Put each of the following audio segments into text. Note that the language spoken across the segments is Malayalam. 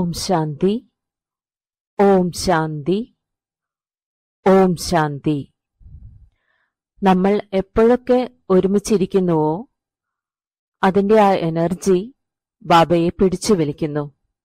ഓം ശാന്തി ഓം ശാന്തി ഓം ശാന്തി നമ്മൾ എപ്പോഴൊക്കെ ഒരുമിച്ചിരിക്കുന്നുവോ അതിന്റെ ആ എനർജി ബാബയെ പിടിച്ചു വലിക്കുന്നു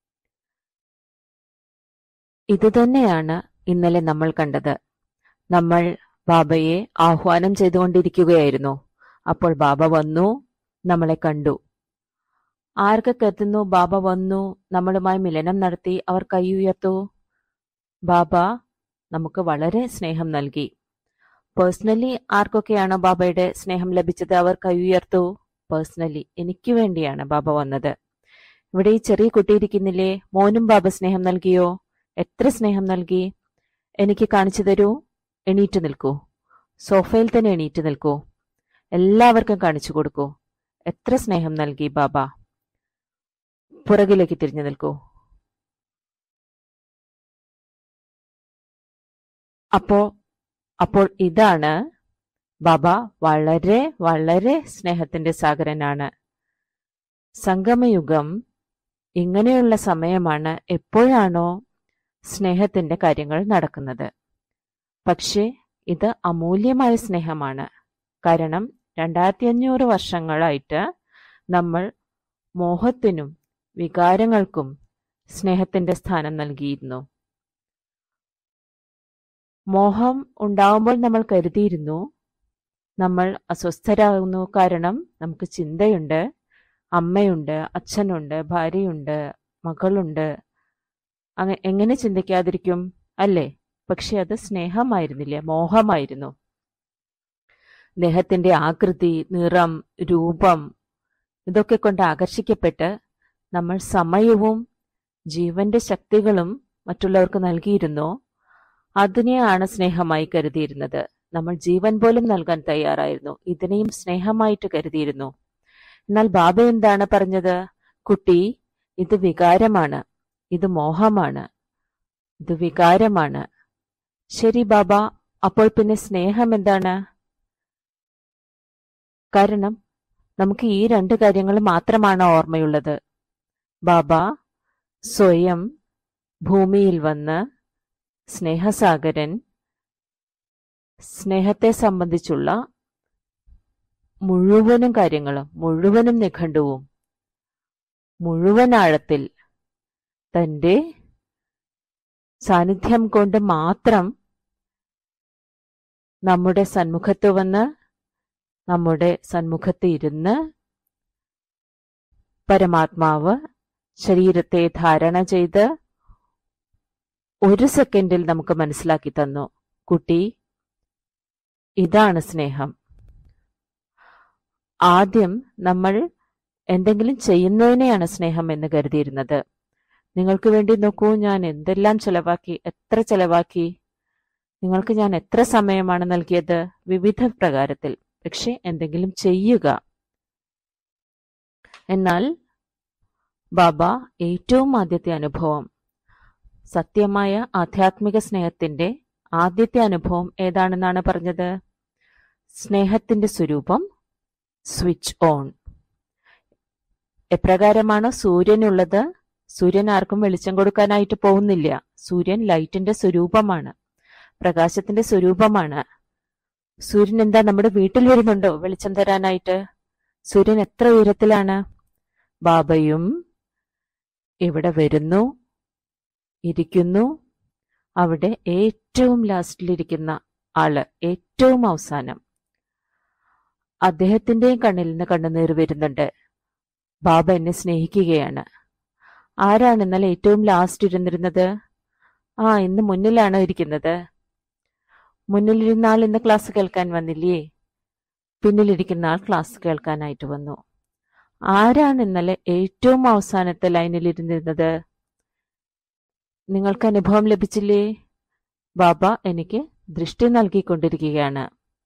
ഇതുതന്നെയാണ് ഇന്നലെ നമ്മൾ കണ്ടത് നമ്മൾ ബാബയെ ആഹ്വാനം ചെയ്തുകൊണ്ടിരിക്കുകയായിരുന്നു അപ്പോൾ ബാബ വന്നു നമ്മളെ കണ്ടു ആർക്കൊക്കെ എത്തുന്നു ബാബ വന്നു നമ്മളുമായി മിലനം നടത്തി അവർ കൈ ഉയർത്തു ബാബ നമുക്ക് വളരെ സ്നേഹം നൽകി പേഴ്സണലി ആർക്കൊക്കെയാണോ ബാബയുടെ സ്നേഹം ലഭിച്ചത് അവർ കൈ ഉയർത്തു പേഴ്സണലി എനിക്ക് വേണ്ടിയാണ് ബാബ വന്നത് ഇവിടെ ഈ ചെറിയ കുട്ടി ഇരിക്കുന്നില്ലേ മോനും ബാബ സ്നേഹം നൽകിയോ എത്ര സ്നേഹം നൽകി എനിക്ക് കാണിച്ചു തരൂ എണീറ്റ് നിൽക്കൂ സോഫയിൽ തന്നെ എണീറ്റ് നിൽക്കൂ എല്ലാവർക്കും കാണിച്ചു കൊടുക്കൂ എത്ര സ്നേഹം നൽകി ബാബ പുറകിലേക്ക് തിരിഞ്ഞു നിൽക്കൂ അപ്പോ അപ്പോൾ ഇതാണ് ബാബ വളരെ വളരെ സ്നേഹത്തിന്റെ സാഗരനാണ് സംഗമയുഗം ഇങ്ങനെയുള്ള സമയമാണ് എപ്പോഴാണോ സ്നേഹത്തിന്റെ കാര്യങ്ങൾ നടക്കുന്നത് പക്ഷേ ഇത് അമൂല്യമായ സ്നേഹമാണ് കാരണം രണ്ടായിരത്തി അഞ്ഞൂറ് വർഷങ്ങളായിട്ട് നമ്മൾ മോഹത്തിനും വികാരങ്ങൾക്കും സ്നേഹത്തിന്റെ സ്ഥാനം നൽകിയിരുന്നു മോഹം ഉണ്ടാവുമ്പോൾ നമ്മൾ കരുതിയിരുന്നു നമ്മൾ അസ്വസ്ഥരാകുന്നു കാരണം നമുക്ക് ചിന്തയുണ്ട് അമ്മയുണ്ട് അച്ഛനുണ്ട് ഭാര്യയുണ്ട് മകളുണ്ട് അങ്ങ എങ്ങനെ ചിന്തിക്കാതിരിക്കും അല്ലേ പക്ഷെ അത് സ്നേഹമായിരുന്നില്ല മോഹമായിരുന്നു ദേഹത്തിന്റെ ആകൃതി നിറം രൂപം ഇതൊക്കെ കൊണ്ട് ആകർഷിക്കപ്പെട്ട് നമ്മൾ സമയവും ജീവന്റെ ശക്തികളും മറ്റുള്ളവർക്ക് നൽകിയിരുന്നു അതിനെയാണ് സ്നേഹമായി കരുതിയിരുന്നത് നമ്മൾ ജീവൻ പോലും നൽകാൻ തയ്യാറായിരുന്നു ഇതിനെയും സ്നേഹമായിട്ട് കരുതിയിരുന്നു എന്നാൽ ബാബ എന്താണ് പറഞ്ഞത് കുട്ടി ഇത് വികാരമാണ് ഇത് മോഹമാണ് ഇത് വികാരമാണ് ശരി ബാബ അപ്പോൾ പിന്നെ സ്നേഹം എന്താണ് കാരണം നമുക്ക് ഈ രണ്ട് കാര്യങ്ങൾ മാത്രമാണ് ഓർമ്മയുള്ളത് ബാബ സ്വയം ഭൂമിയിൽ വന്ന് സ്നേഹസാഗരൻ സ്നേഹത്തെ സംബന്ധിച്ചുള്ള മുഴുവനും കാര്യങ്ങളും മുഴുവനും നിഘണ്ടുവും മുഴുവൻ ആഴത്തിൽ തന്റെ സാന്നിധ്യം കൊണ്ട് മാത്രം നമ്മുടെ സന്മുഖത്ത് വന്ന് നമ്മുടെ സന്മുഖത്ത് ഇരുന്ന് പരമാത്മാവ് ശരീരത്തെ ധാരണ ചെയ്ത് ഒരു സെക്കൻഡിൽ നമുക്ക് മനസ്സിലാക്കി തന്നു കുട്ടി ഇതാണ് സ്നേഹം ആദ്യം നമ്മൾ എന്തെങ്കിലും ചെയ്യുന്നതിനെയാണ് സ്നേഹം എന്ന് കരുതിയിരുന്നത് നിങ്ങൾക്ക് വേണ്ടി നോക്കൂ ഞാൻ എന്തെല്ലാം ചെലവാക്കി എത്ര ചെലവാക്കി നിങ്ങൾക്ക് ഞാൻ എത്ര സമയമാണ് നൽകിയത് വിവിധ പ്രകാരത്തിൽ പക്ഷെ എന്തെങ്കിലും ചെയ്യുക എന്നാൽ ബാബ ഏറ്റവും ആദ്യത്തെ അനുഭവം സത്യമായ ആധ്യാത്മിക സ്നേഹത്തിന്റെ ആദ്യത്തെ അനുഭവം ഏതാണെന്നാണ് പറഞ്ഞത് സ്നേഹത്തിന്റെ സ്വരൂപം സ്വിച്ച് ഓൺ എപ്രകാരമാണോ സൂര്യനുള്ളത് സൂര്യൻ ആർക്കും വെളിച്ചം കൊടുക്കാനായിട്ട് പോകുന്നില്ല സൂര്യൻ ലൈറ്റിന്റെ സ്വരൂപമാണ് പ്രകാശത്തിന്റെ സ്വരൂപമാണ് സൂര്യൻ എന്താ നമ്മുടെ വീട്ടിൽ വരുന്നുണ്ടോ വെളിച്ചം തരാനായിട്ട് സൂര്യൻ എത്ര ഉയരത്തിലാണ് ബാബയും ഇവിടെ വരുന്നു ഇരിക്കുന്നു അവിടെ ഏറ്റവും ലാസ്റ്റിലിരിക്കുന്ന ആള് ഏറ്റവും അവസാനം അദ്ദേഹത്തിന്റെയും കണ്ണിൽ നിന്ന് കണ്ണുനീർ വരുന്നുണ്ട് ബാബ എന്നെ സ്നേഹിക്കുകയാണ് ആരാണ് ഇന്നലെ ഏറ്റവും ലാസ്റ്റ് ഇരുന്നിരുന്നത് ആ ഇന്ന് മുന്നിലാണോ ഇരിക്കുന്നത് മുന്നിലിരുന്ന ആൾ ഇന്ന് ക്ലാസ് കേൾക്കാൻ വന്നില്ലേ പിന്നിലിരിക്കുന്ന ആൾ ക്ലാസ് കേൾക്കാനായിട്ട് വന്നു ആരാണ് ഇന്നലെ ഏറ്റവും അവസാനത്തെ ലൈനിൽ ഇരുന്നിരുന്നത് നിങ്ങൾക്ക് അനുഭവം ലഭിച്ചില്ലേ ബാബ എനിക്ക് ദൃഷ്ടി നൽകിക്കൊണ്ടിരിക്കുകയാണ്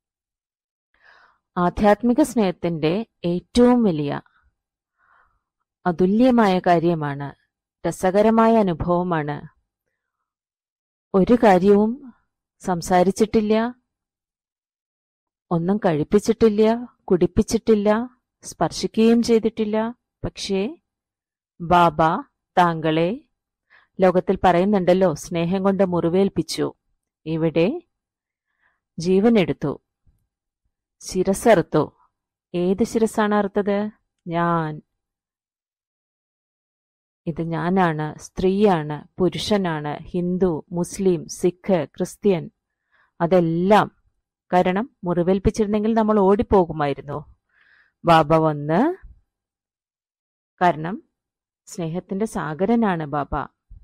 ആധ്യാത്മിക സ്നേഹത്തിന്റെ ഏറ്റവും വലിയ അതുല്യമായ കാര്യമാണ് രസകരമായ അനുഭവമാണ് ഒരു കാര്യവും സംസാരിച്ചിട്ടില്ല ഒന്നും കഴിപ്പിച്ചിട്ടില്ല കുടിപ്പിച്ചിട്ടില്ല സ്പർശിക്കുകയും ചെയ്തിട്ടില്ല പക്ഷേ ബാബ താങ്കളെ ലോകത്തിൽ പറയുന്നുണ്ടല്ലോ സ്നേഹം കൊണ്ട് മുറിവേൽപ്പിച്ചു ഇവിടെ ജീവൻ എടുത്തു ശിരസറുത്തു ഏത് ശിരസാണ് അറുത്തത് ഞാൻ ഇത് ഞാനാണ് സ്ത്രീയാണ് പുരുഷനാണ് ഹിന്ദു മുസ്ലിം സിഖ് ക്രിസ്ത്യൻ അതെല്ലാം കാരണം മുറിവേൽപ്പിച്ചിരുന്നെങ്കിൽ നമ്മൾ ഓടിപ്പോകുമായിരുന്നു ബാബ വന്ന് കാരണം സ്നേഹത്തിന്റെ സാഗരനാണ് ബാബ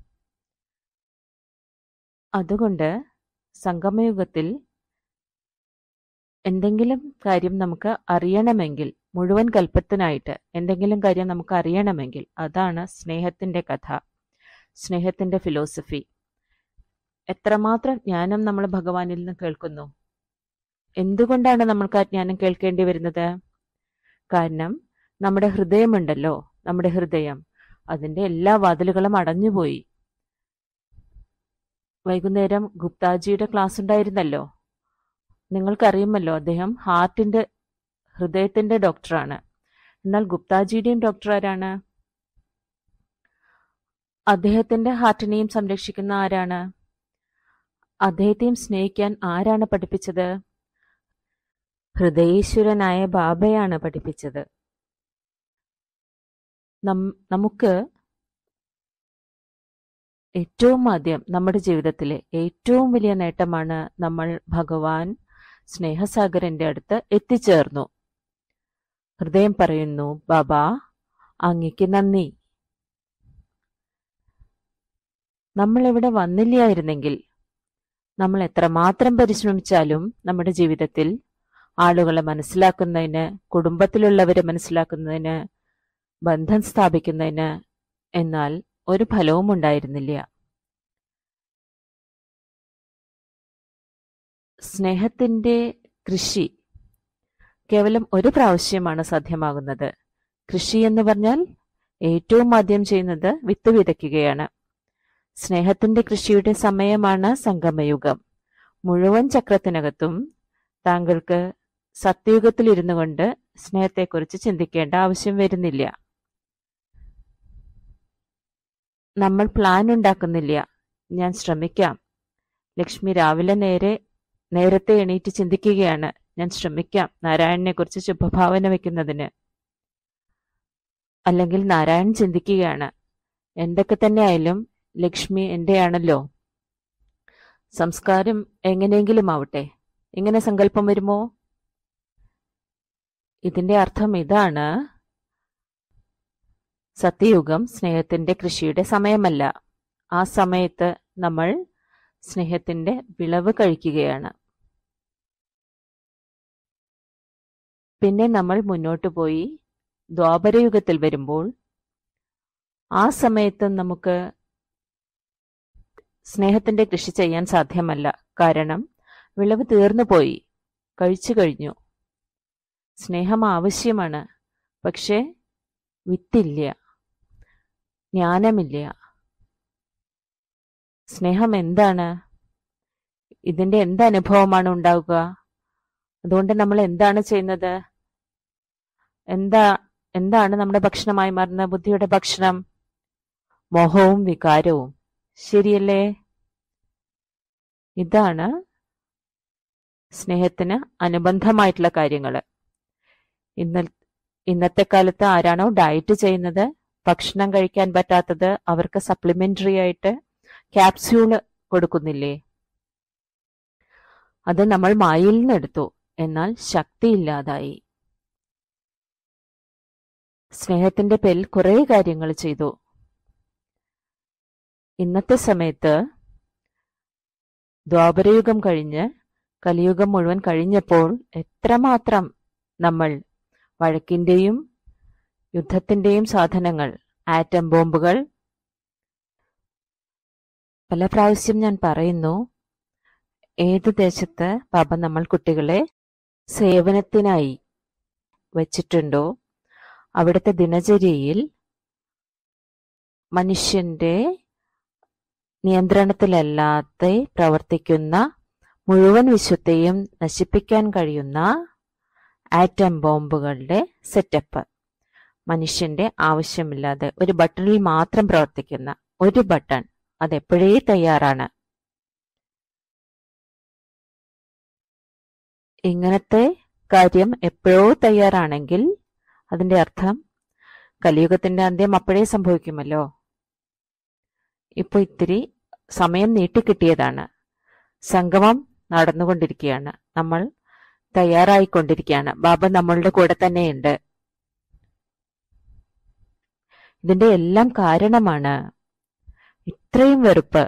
അതുകൊണ്ട് സംഗമയുഗത്തിൽ എന്തെങ്കിലും കാര്യം നമുക്ക് അറിയണമെങ്കിൽ മുഴുവൻ കൽപ്പത്തിനായിട്ട് എന്തെങ്കിലും കാര്യം നമുക്ക് അറിയണമെങ്കിൽ അതാണ് സ്നേഹത്തിന്റെ കഥ സ്നേഹത്തിന്റെ ഫിലോസഫി എത്രമാത്രം ജ്ഞാനം നമ്മൾ ഭഗവാനിൽ നിന്ന് കേൾക്കുന്നു എന്തുകൊണ്ടാണ് നമ്മൾക്ക് ആ ജ്ഞാനം കേൾക്കേണ്ടി വരുന്നത് കാരണം നമ്മുടെ ഹൃദയമുണ്ടല്ലോ നമ്മുടെ ഹൃദയം അതിന്റെ എല്ലാ വാതിലുകളും അടഞ്ഞുപോയി വൈകുന്നേരം ഗുപ്താജിയുടെ ക്ലാസ് ഉണ്ടായിരുന്നല്ലോ നിങ്ങൾക്കറിയുമല്ലോ അദ്ദേഹം ഹാർട്ടിന്റെ ഹൃദയത്തിന്റെ ഡോക്ടറാണ് എന്നാൽ ഗുപ്താജിയുടെയും ഡോക്ടർ ആരാണ് അദ്ദേഹത്തിന്റെ ഹാർട്ടിനെയും സംരക്ഷിക്കുന്ന ആരാണ് അദ്ദേഹത്തെയും സ്നേഹിക്കാൻ ആരാണ് പഠിപ്പിച്ചത് ഹൃദയേശ്വരനായ ബാബയാണ് പഠിപ്പിച്ചത് നമുക്ക് ഏറ്റവും ആദ്യം നമ്മുടെ ജീവിതത്തിലെ ഏറ്റവും വലിയ നേട്ടമാണ് നമ്മൾ ഭഗവാൻ സ്നേഹസാഗരന്റെ അടുത്ത് എത്തിച്ചേർന്നു ഹൃദയം പറയുന്നു ബാബ അങ്ങയ്ക്ക് നന്ദി നമ്മൾ ഇവിടെ വന്നില്ലായിരുന്നെങ്കിൽ നമ്മൾ എത്രമാത്രം പരിശ്രമിച്ചാലും നമ്മുടെ ജീവിതത്തിൽ ആളുകളെ മനസ്സിലാക്കുന്നതിന് കുടുംബത്തിലുള്ളവരെ മനസ്സിലാക്കുന്നതിന് ബന്ധം സ്ഥാപിക്കുന്നതിന് എന്നാൽ ഒരു ഫലവും ഉണ്ടായിരുന്നില്ല സ്നേഹത്തിന്റെ കൃഷി കേവലം ഒരു പ്രാവശ്യമാണ് സാധ്യമാകുന്നത് കൃഷി എന്ന് പറഞ്ഞാൽ ഏറ്റവും ആദ്യം ചെയ്യുന്നത് വിത്ത് വിതയ്ക്കുകയാണ് സ്നേഹത്തിന്റെ കൃഷിയുടെ സമയമാണ് സംഗമയുഗം മുഴുവൻ ചക്രത്തിനകത്തും താങ്കൾക്ക് സത്യയുഗത്തിൽ ഇരുന്നു കൊണ്ട് സ്നേഹത്തെക്കുറിച്ച് ചിന്തിക്കേണ്ട ആവശ്യം വരുന്നില്ല നമ്മൾ പ്ലാൻ ഉണ്ടാക്കുന്നില്ല ഞാൻ ശ്രമിക്കാം ലക്ഷ്മി രാവിലെ നേരെ നേരത്തെ എണീറ്റ് ചിന്തിക്കുകയാണ് ഞാൻ ശ്രമിക്കാം നാരായണനെ കുറിച്ച് ശുഭഭാവന വെക്കുന്നതിന് അല്ലെങ്കിൽ നാരായണൻ ചിന്തിക്കുകയാണ് എന്തൊക്കെ തന്നെ ആയാലും ലക്ഷ്മി എന്റെയാണല്ലോ സംസ്കാരം എങ്ങനെയെങ്കിലും ആവട്ടെ ഇങ്ങനെ സങ്കല്പം വരുമോ ഇതിന്റെ അർത്ഥം ഇതാണ് സത്യയുഗം സ്നേഹത്തിന്റെ കൃഷിയുടെ സമയമല്ല ആ സമയത്ത് നമ്മൾ സ്നേഹത്തിന്റെ വിളവ് കഴിക്കുകയാണ് പിന്നെ നമ്മൾ മുന്നോട്ട് പോയി ദ്വാപരയുഗത്തിൽ വരുമ്പോൾ ആ സമയത്ത് നമുക്ക് സ്നേഹത്തിന്റെ കൃഷി ചെയ്യാൻ സാധ്യമല്ല കാരണം വിളവ് തീർന്നു പോയി കഴിച്ചു കഴിഞ്ഞു സ്നേഹം ആവശ്യമാണ് പക്ഷേ വിത്തില്ല ജ്ഞാനമില്ല സ്നേഹം എന്താണ് ഇതിന്റെ എന്ത് അനുഭവമാണ് ഉണ്ടാവുക അതുകൊണ്ട് നമ്മൾ എന്താണ് ചെയ്യുന്നത് എന്താ എന്താണ് നമ്മുടെ ഭക്ഷണമായി മാറുന്ന ബുദ്ധിയുടെ ഭക്ഷണം മോഹവും വികാരവും ശരിയല്ലേ ഇതാണ് സ്നേഹത്തിന് അനുബന്ധമായിട്ടുള്ള കാര്യങ്ങൾ ഇന്ന ഇന്നത്തെ കാലത്ത് ആരാണോ ഡയറ്റ് ചെയ്യുന്നത് ഭക്ഷണം കഴിക്കാൻ പറ്റാത്തത് അവർക്ക് സപ്ലിമെന്ററി ആയിട്ട് ക്യാപ്സ്യൂള് കൊടുക്കുന്നില്ലേ അത് നമ്മൾ മായയിൽ നിന്ന് എടുത്തു എന്നാൽ ശക്തിയില്ലാതായി സ്നേഹത്തിന്റെ പേരിൽ കുറെ കാര്യങ്ങൾ ചെയ്തു ഇന്നത്തെ സമയത്ത് ദ്വാപരയുഗം കഴിഞ്ഞ് കലിയുഗം മുഴുവൻ കഴിഞ്ഞപ്പോൾ എത്രമാത്രം നമ്മൾ വഴക്കിന്റെയും യുദ്ധത്തിന്റെയും സാധനങ്ങൾ ആറ്റം ബോംബുകൾ പല പ്രാവശ്യം ഞാൻ പറയുന്നു ഏത് ദേശത്ത് ബാബ നമ്മൾ കുട്ടികളെ സേവനത്തിനായി വച്ചിട്ടുണ്ടോ അവിടുത്തെ ദിനചര്യയിൽ മനുഷ്യന്റെ നിയന്ത്രണത്തിലല്ലാതെ പ്രവർത്തിക്കുന്ന മുഴുവൻ വിശ്വത്തെയും നശിപ്പിക്കാൻ കഴിയുന്ന ആറ്റം ബോംബുകളുടെ സെറ്റപ്പ് മനുഷ്യന്റെ ആവശ്യമില്ലാതെ ഒരു ബട്ടണിൽ മാത്രം പ്രവർത്തിക്കുന്ന ഒരു ബട്ടൺ അതെപ്പോഴേ തയ്യാറാണ് ഇങ്ങനത്തെ കാര്യം എപ്പോഴോ തയ്യാറാണെങ്കിൽ അതിന്റെ അർത്ഥം കലിയുഗത്തിന്റെ അന്ത്യം അപ്പോഴേ സംഭവിക്കുമല്ലോ ഇപ്പൊ ഇത്തിരി സമയം നീട്ടിക്കിട്ടിയതാണ് സംഗമം നടന്നുകൊണ്ടിരിക്കുകയാണ് നമ്മൾ തയ്യാറായിക്കൊണ്ടിരിക്കുകയാണ് ബാബ നമ്മളുടെ കൂടെ തന്നെയുണ്ട് ഇതിന്റെ എല്ലാം കാരണമാണ് ഇത്രയും വെറുപ്പ്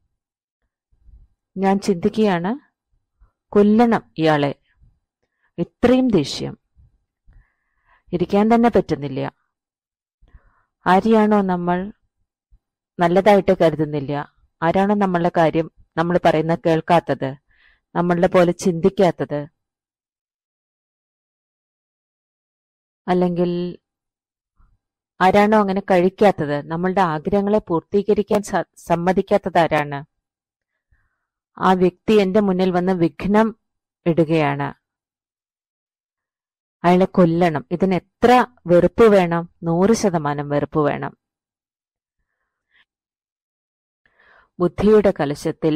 ഞാൻ ചിന്തിക്കുകയാണ് കൊല്ലണം ഇയാളെ ഇത്രയും ദേഷ്യം ഇരിക്കാൻ തന്നെ പറ്റുന്നില്ല ആരെയാണോ നമ്മൾ നല്ലതായിട്ട് കരുതുന്നില്ല ആരാണോ നമ്മളുടെ കാര്യം നമ്മൾ പറയുന്ന കേൾക്കാത്തത് നമ്മളുടെ പോലെ ചിന്തിക്കാത്തത് അല്ലെങ്കിൽ ആരാണോ അങ്ങനെ കഴിക്കാത്തത് നമ്മളുടെ ആഗ്രഹങ്ങളെ പൂർത്തീകരിക്കാൻ സ- സമ്മതിക്കാത്തത് ആരാണ് ആ വ്യക്തി എന്റെ മുന്നിൽ വന്ന് വിഘ്നം ഇടുകയാണ് അയാളെ കൊല്ലണം ഇതിന് എത്ര വെറുപ്പ് വേണം നൂറ് ശതമാനം വെറുപ്പ് വേണം ബുദ്ധിയുടെ കലശത്തിൽ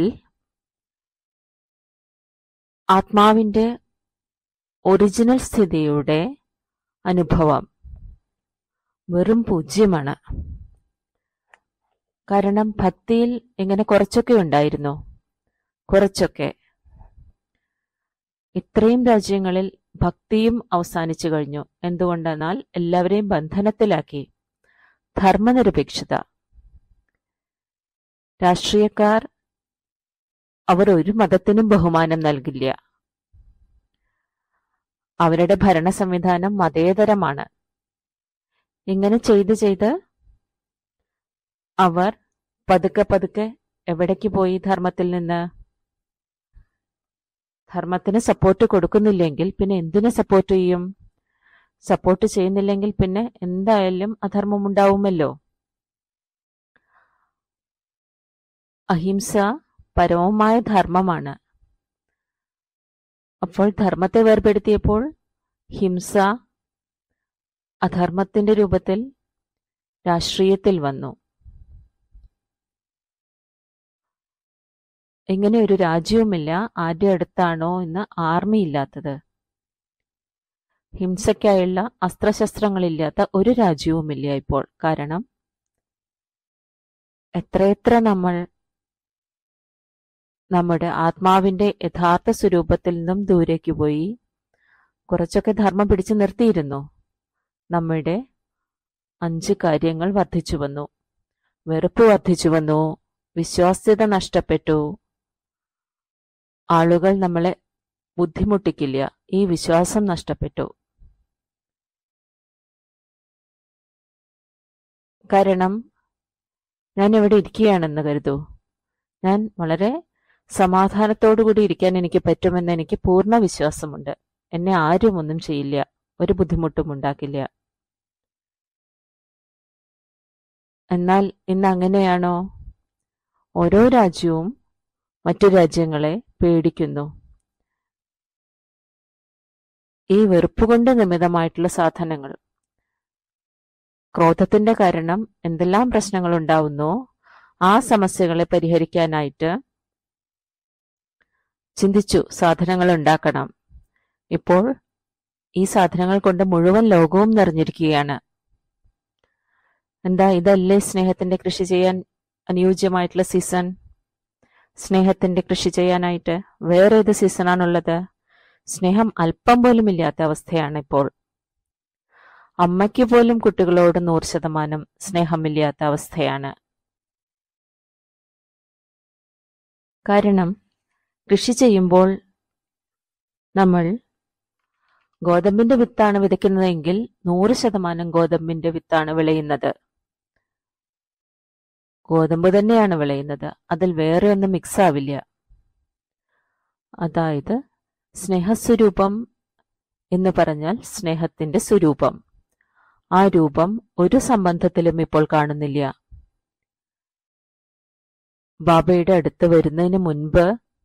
ആത്മാവിന്റെ ഒറിജിനൽ സ്ഥിതിയുടെ അനുഭവം വെറും പൂജ്യമാണ് കാരണം ഭക്തിയിൽ ഇങ്ങനെ കുറച്ചൊക്കെ ഉണ്ടായിരുന്നു കുറച്ചൊക്കെ ഇത്രയും രാജ്യങ്ങളിൽ ഭക്തിയും അവസാനിച്ചു കഴിഞ്ഞു എന്തുകൊണ്ടെന്നാൽ എല്ലാവരെയും ബന്ധനത്തിലാക്കി ധർമ്മനിരപേക്ഷത രാഷ്ട്രീയക്കാർ അവർ ഒരു മതത്തിനും ബഹുമാനം നൽകില്ല അവരുടെ ഭരണ സംവിധാനം മതേതരമാണ് ഇങ്ങനെ ചെയ്ത് ചെയ്ത് അവർ പതുക്കെ പതുക്കെ എവിടേക്ക് പോയി ധർമ്മത്തിൽ നിന്ന് ധർമ്മത്തിന് സപ്പോർട്ട് കൊടുക്കുന്നില്ലെങ്കിൽ പിന്നെ എന്തിനു സപ്പോർട്ട് ചെയ്യും സപ്പോർട്ട് ചെയ്യുന്നില്ലെങ്കിൽ പിന്നെ എന്തായാലും അധർമ്മം ഉണ്ടാവുമല്ലോ അഹിംസ പരമമായ ധർമ്മമാണ് അപ്പോൾ ധർമ്മത്തെ വേർപെടുത്തിയപ്പോൾ ഹിംസ അധർമ്മത്തിന്റെ രൂപത്തിൽ രാഷ്ട്രീയത്തിൽ വന്നു ഇങ്ങനെ ഒരു രാജ്യവുമില്ല ആരുടെ അടുത്താണോ ഇന്ന് ആർമി ഇല്ലാത്തത് ഹിംസയ്ക്കായുള്ള അസ്ത്രശസ്ത്രങ്ങളില്ലാത്ത ഒരു രാജ്യവുമില്ല ഇപ്പോൾ കാരണം എത്രയെത്ര നമ്മൾ നമ്മുടെ ആത്മാവിന്റെ യഥാർത്ഥ സ്വരൂപത്തിൽ നിന്നും ദൂരേക്ക് പോയി കുറച്ചൊക്കെ ധർമ്മം പിടിച്ചു നിർത്തിയിരുന്നു നമ്മുടെ അഞ്ച് കാര്യങ്ങൾ വർദ്ധിച്ചു വന്നു വെറുപ്പ് വർദ്ധിച്ചു വന്നു വിശ്വാസ്യത നഷ്ടപ്പെട്ടു ആളുകൾ നമ്മളെ ബുദ്ധിമുട്ടിക്കില്ല ഈ വിശ്വാസം നഷ്ടപ്പെട്ടു കാരണം ഞാൻ ഇവിടെ ഇരിക്കുകയാണെന്ന് കരുതൂ ഞാൻ വളരെ സമാധാനത്തോടുകൂടി ഇരിക്കാൻ എനിക്ക് പറ്റുമെന്ന് എനിക്ക് പൂർണ്ണ വിശ്വാസമുണ്ട് എന്നെ ആരും ഒന്നും ചെയ്യില്ല ഒരു ബുദ്ധിമുട്ടും ഉണ്ടാക്കില്ല എന്നാൽ ഇന്ന് അങ്ങനെയാണോ ഓരോ രാജ്യവും മറ്റു രാജ്യങ്ങളെ പേടിക്കുന്നു ഈ വെറുപ്പുകൊണ്ട് നിമിത്തമായിട്ടുള്ള സാധനങ്ങൾ ക്രോധത്തിന്റെ കാരണം എന്തെല്ലാം പ്രശ്നങ്ങൾ ഉണ്ടാവുന്നോ ആ സമസ്യകളെ പരിഹരിക്കാനായിട്ട് ചിന്തിച്ചു സാധനങ്ങൾ ഉണ്ടാക്കണം ഇപ്പോൾ ഈ സാധനങ്ങൾ കൊണ്ട് മുഴുവൻ ലോകവും നിറഞ്ഞിരിക്കുകയാണ് എന്താ ഇതല്ലേ സ്നേഹത്തിന്റെ കൃഷി ചെയ്യാൻ അനുയോജ്യമായിട്ടുള്ള സീസൺ സ്നേഹത്തിന്റെ കൃഷി ചെയ്യാനായിട്ട് വേറെ ഏത് സീസണാണുള്ളത് സ്നേഹം അല്പം പോലും ഇല്ലാത്ത അവസ്ഥയാണ് ഇപ്പോൾ അമ്മയ്ക്ക് പോലും കുട്ടികളോട് നൂറ് ശതമാനം സ്നേഹമില്ലാത്ത അവസ്ഥയാണ് കാരണം കൃഷി ചെയ്യുമ്പോൾ നമ്മൾ ഗോതമ്പിന്റെ വിത്താണ് വിതയ്ക്കുന്നതെങ്കിൽ നൂറ് ശതമാനം ഗോതമ്പിന്റെ വിത്താണ് വിളയുന്നത് ഗോതമ്പ് തന്നെയാണ് വിളയുന്നത് അതിൽ വേറെ ഒന്നും മിക്സ് ആവില്ല അതായത് സ്നേഹസ്വരൂപം എന്ന് പറഞ്ഞാൽ സ്നേഹത്തിന്റെ സ്വരൂപം ആ രൂപം ഒരു സംബന്ധത്തിലും ഇപ്പോൾ കാണുന്നില്ല ബാബയുടെ അടുത്ത് വരുന്നതിന് മുൻപ്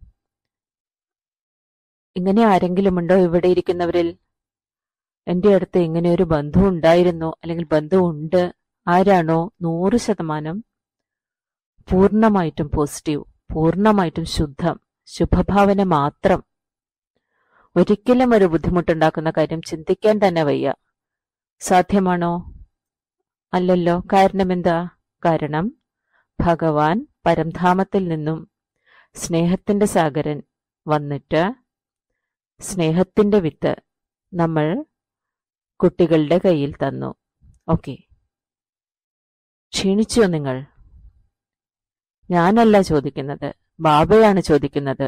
ഇങ്ങനെ ആരെങ്കിലും ഉണ്ടോ ഇവിടെ ഇരിക്കുന്നവരിൽ എന്റെ അടുത്ത് ഇങ്ങനെ ഒരു ബന്ധു ഉണ്ടായിരുന്നു അല്ലെങ്കിൽ ബന്ധു ഉണ്ട് ആരാണോ നൂറ് ശതമാനം പൂർണ്ണമായിട്ടും പോസിറ്റീവ് പൂർണ്ണമായിട്ടും ശുദ്ധം ശുഭഭാവന മാത്രം ഒരിക്കലും ഒരു ബുദ്ധിമുട്ടുണ്ടാക്കുന്ന കാര്യം ചിന്തിക്കാൻ തന്നെ വയ്യ സാധ്യമാണോ അല്ലല്ലോ കാരണം എന്താ കാരണം ഭഗവാൻ പരംധാമത്തിൽ നിന്നും സ്നേഹത്തിന്റെ സാഗരൻ വന്നിട്ട് സ്നേഹത്തിന്റെ വിത്ത് നമ്മൾ കുട്ടികളുടെ കയ്യിൽ തന്നു ഓക്കെ ക്ഷീണിച്ചോ നിങ്ങൾ ഞാനല്ല ചോദിക്കുന്നത് ബാബയാണ് ചോദിക്കുന്നത്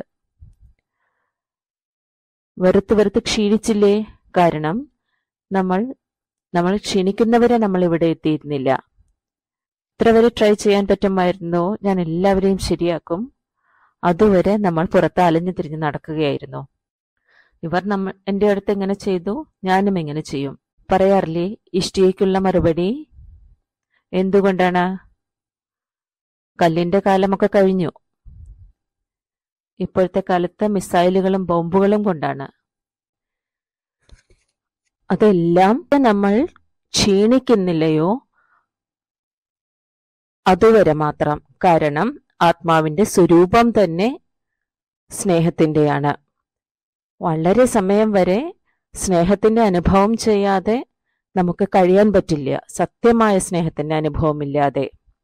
വെറുത്ത് വെറുത്ത് ക്ഷീണിച്ചില്ലേ കാരണം നമ്മൾ നമ്മൾ ക്ഷീണിക്കുന്നവരെ നമ്മൾ ഇവിടെ എത്തിയിരുന്നില്ല ഇത്ര വരെ ട്രൈ ചെയ്യാൻ പറ്റുമായിരുന്നോ ഞാൻ എല്ലാവരെയും ശരിയാക്കും അതുവരെ നമ്മൾ പുറത്ത് അലഞ്ഞു തിരിഞ്ഞ് നടക്കുകയായിരുന്നു ഇവർ നമ്മൾ എന്റെ അടുത്ത് എങ്ങനെ ചെയ്തു ഞാനും എങ്ങനെ ചെയ്യും പറയാറില്ലേ ഇഷ്ടികയ്ക്കുള്ള മറുപടി എന്തുകൊണ്ടാണ് കല്ലിന്റെ കാലമൊക്കെ കഴിഞ്ഞു ഇപ്പോഴത്തെ കാലത്ത് മിസൈലുകളും ബോംബുകളും കൊണ്ടാണ് അതെല്ലാം നമ്മൾ ക്ഷീണിക്കുന്നില്ലയോ അതുവരെ മാത്രം കാരണം ആത്മാവിന്റെ സ്വരൂപം തന്നെ സ്നേഹത്തിന്റെയാണ് വളരെ സമയം വരെ സ്നേഹത്തിന്റെ അനുഭവം ചെയ്യാതെ നമുക്ക് കഴിയാൻ പറ്റില്ല സത്യമായ സ്നേഹത്തിന്റെ അനുഭവമില്ലാതെ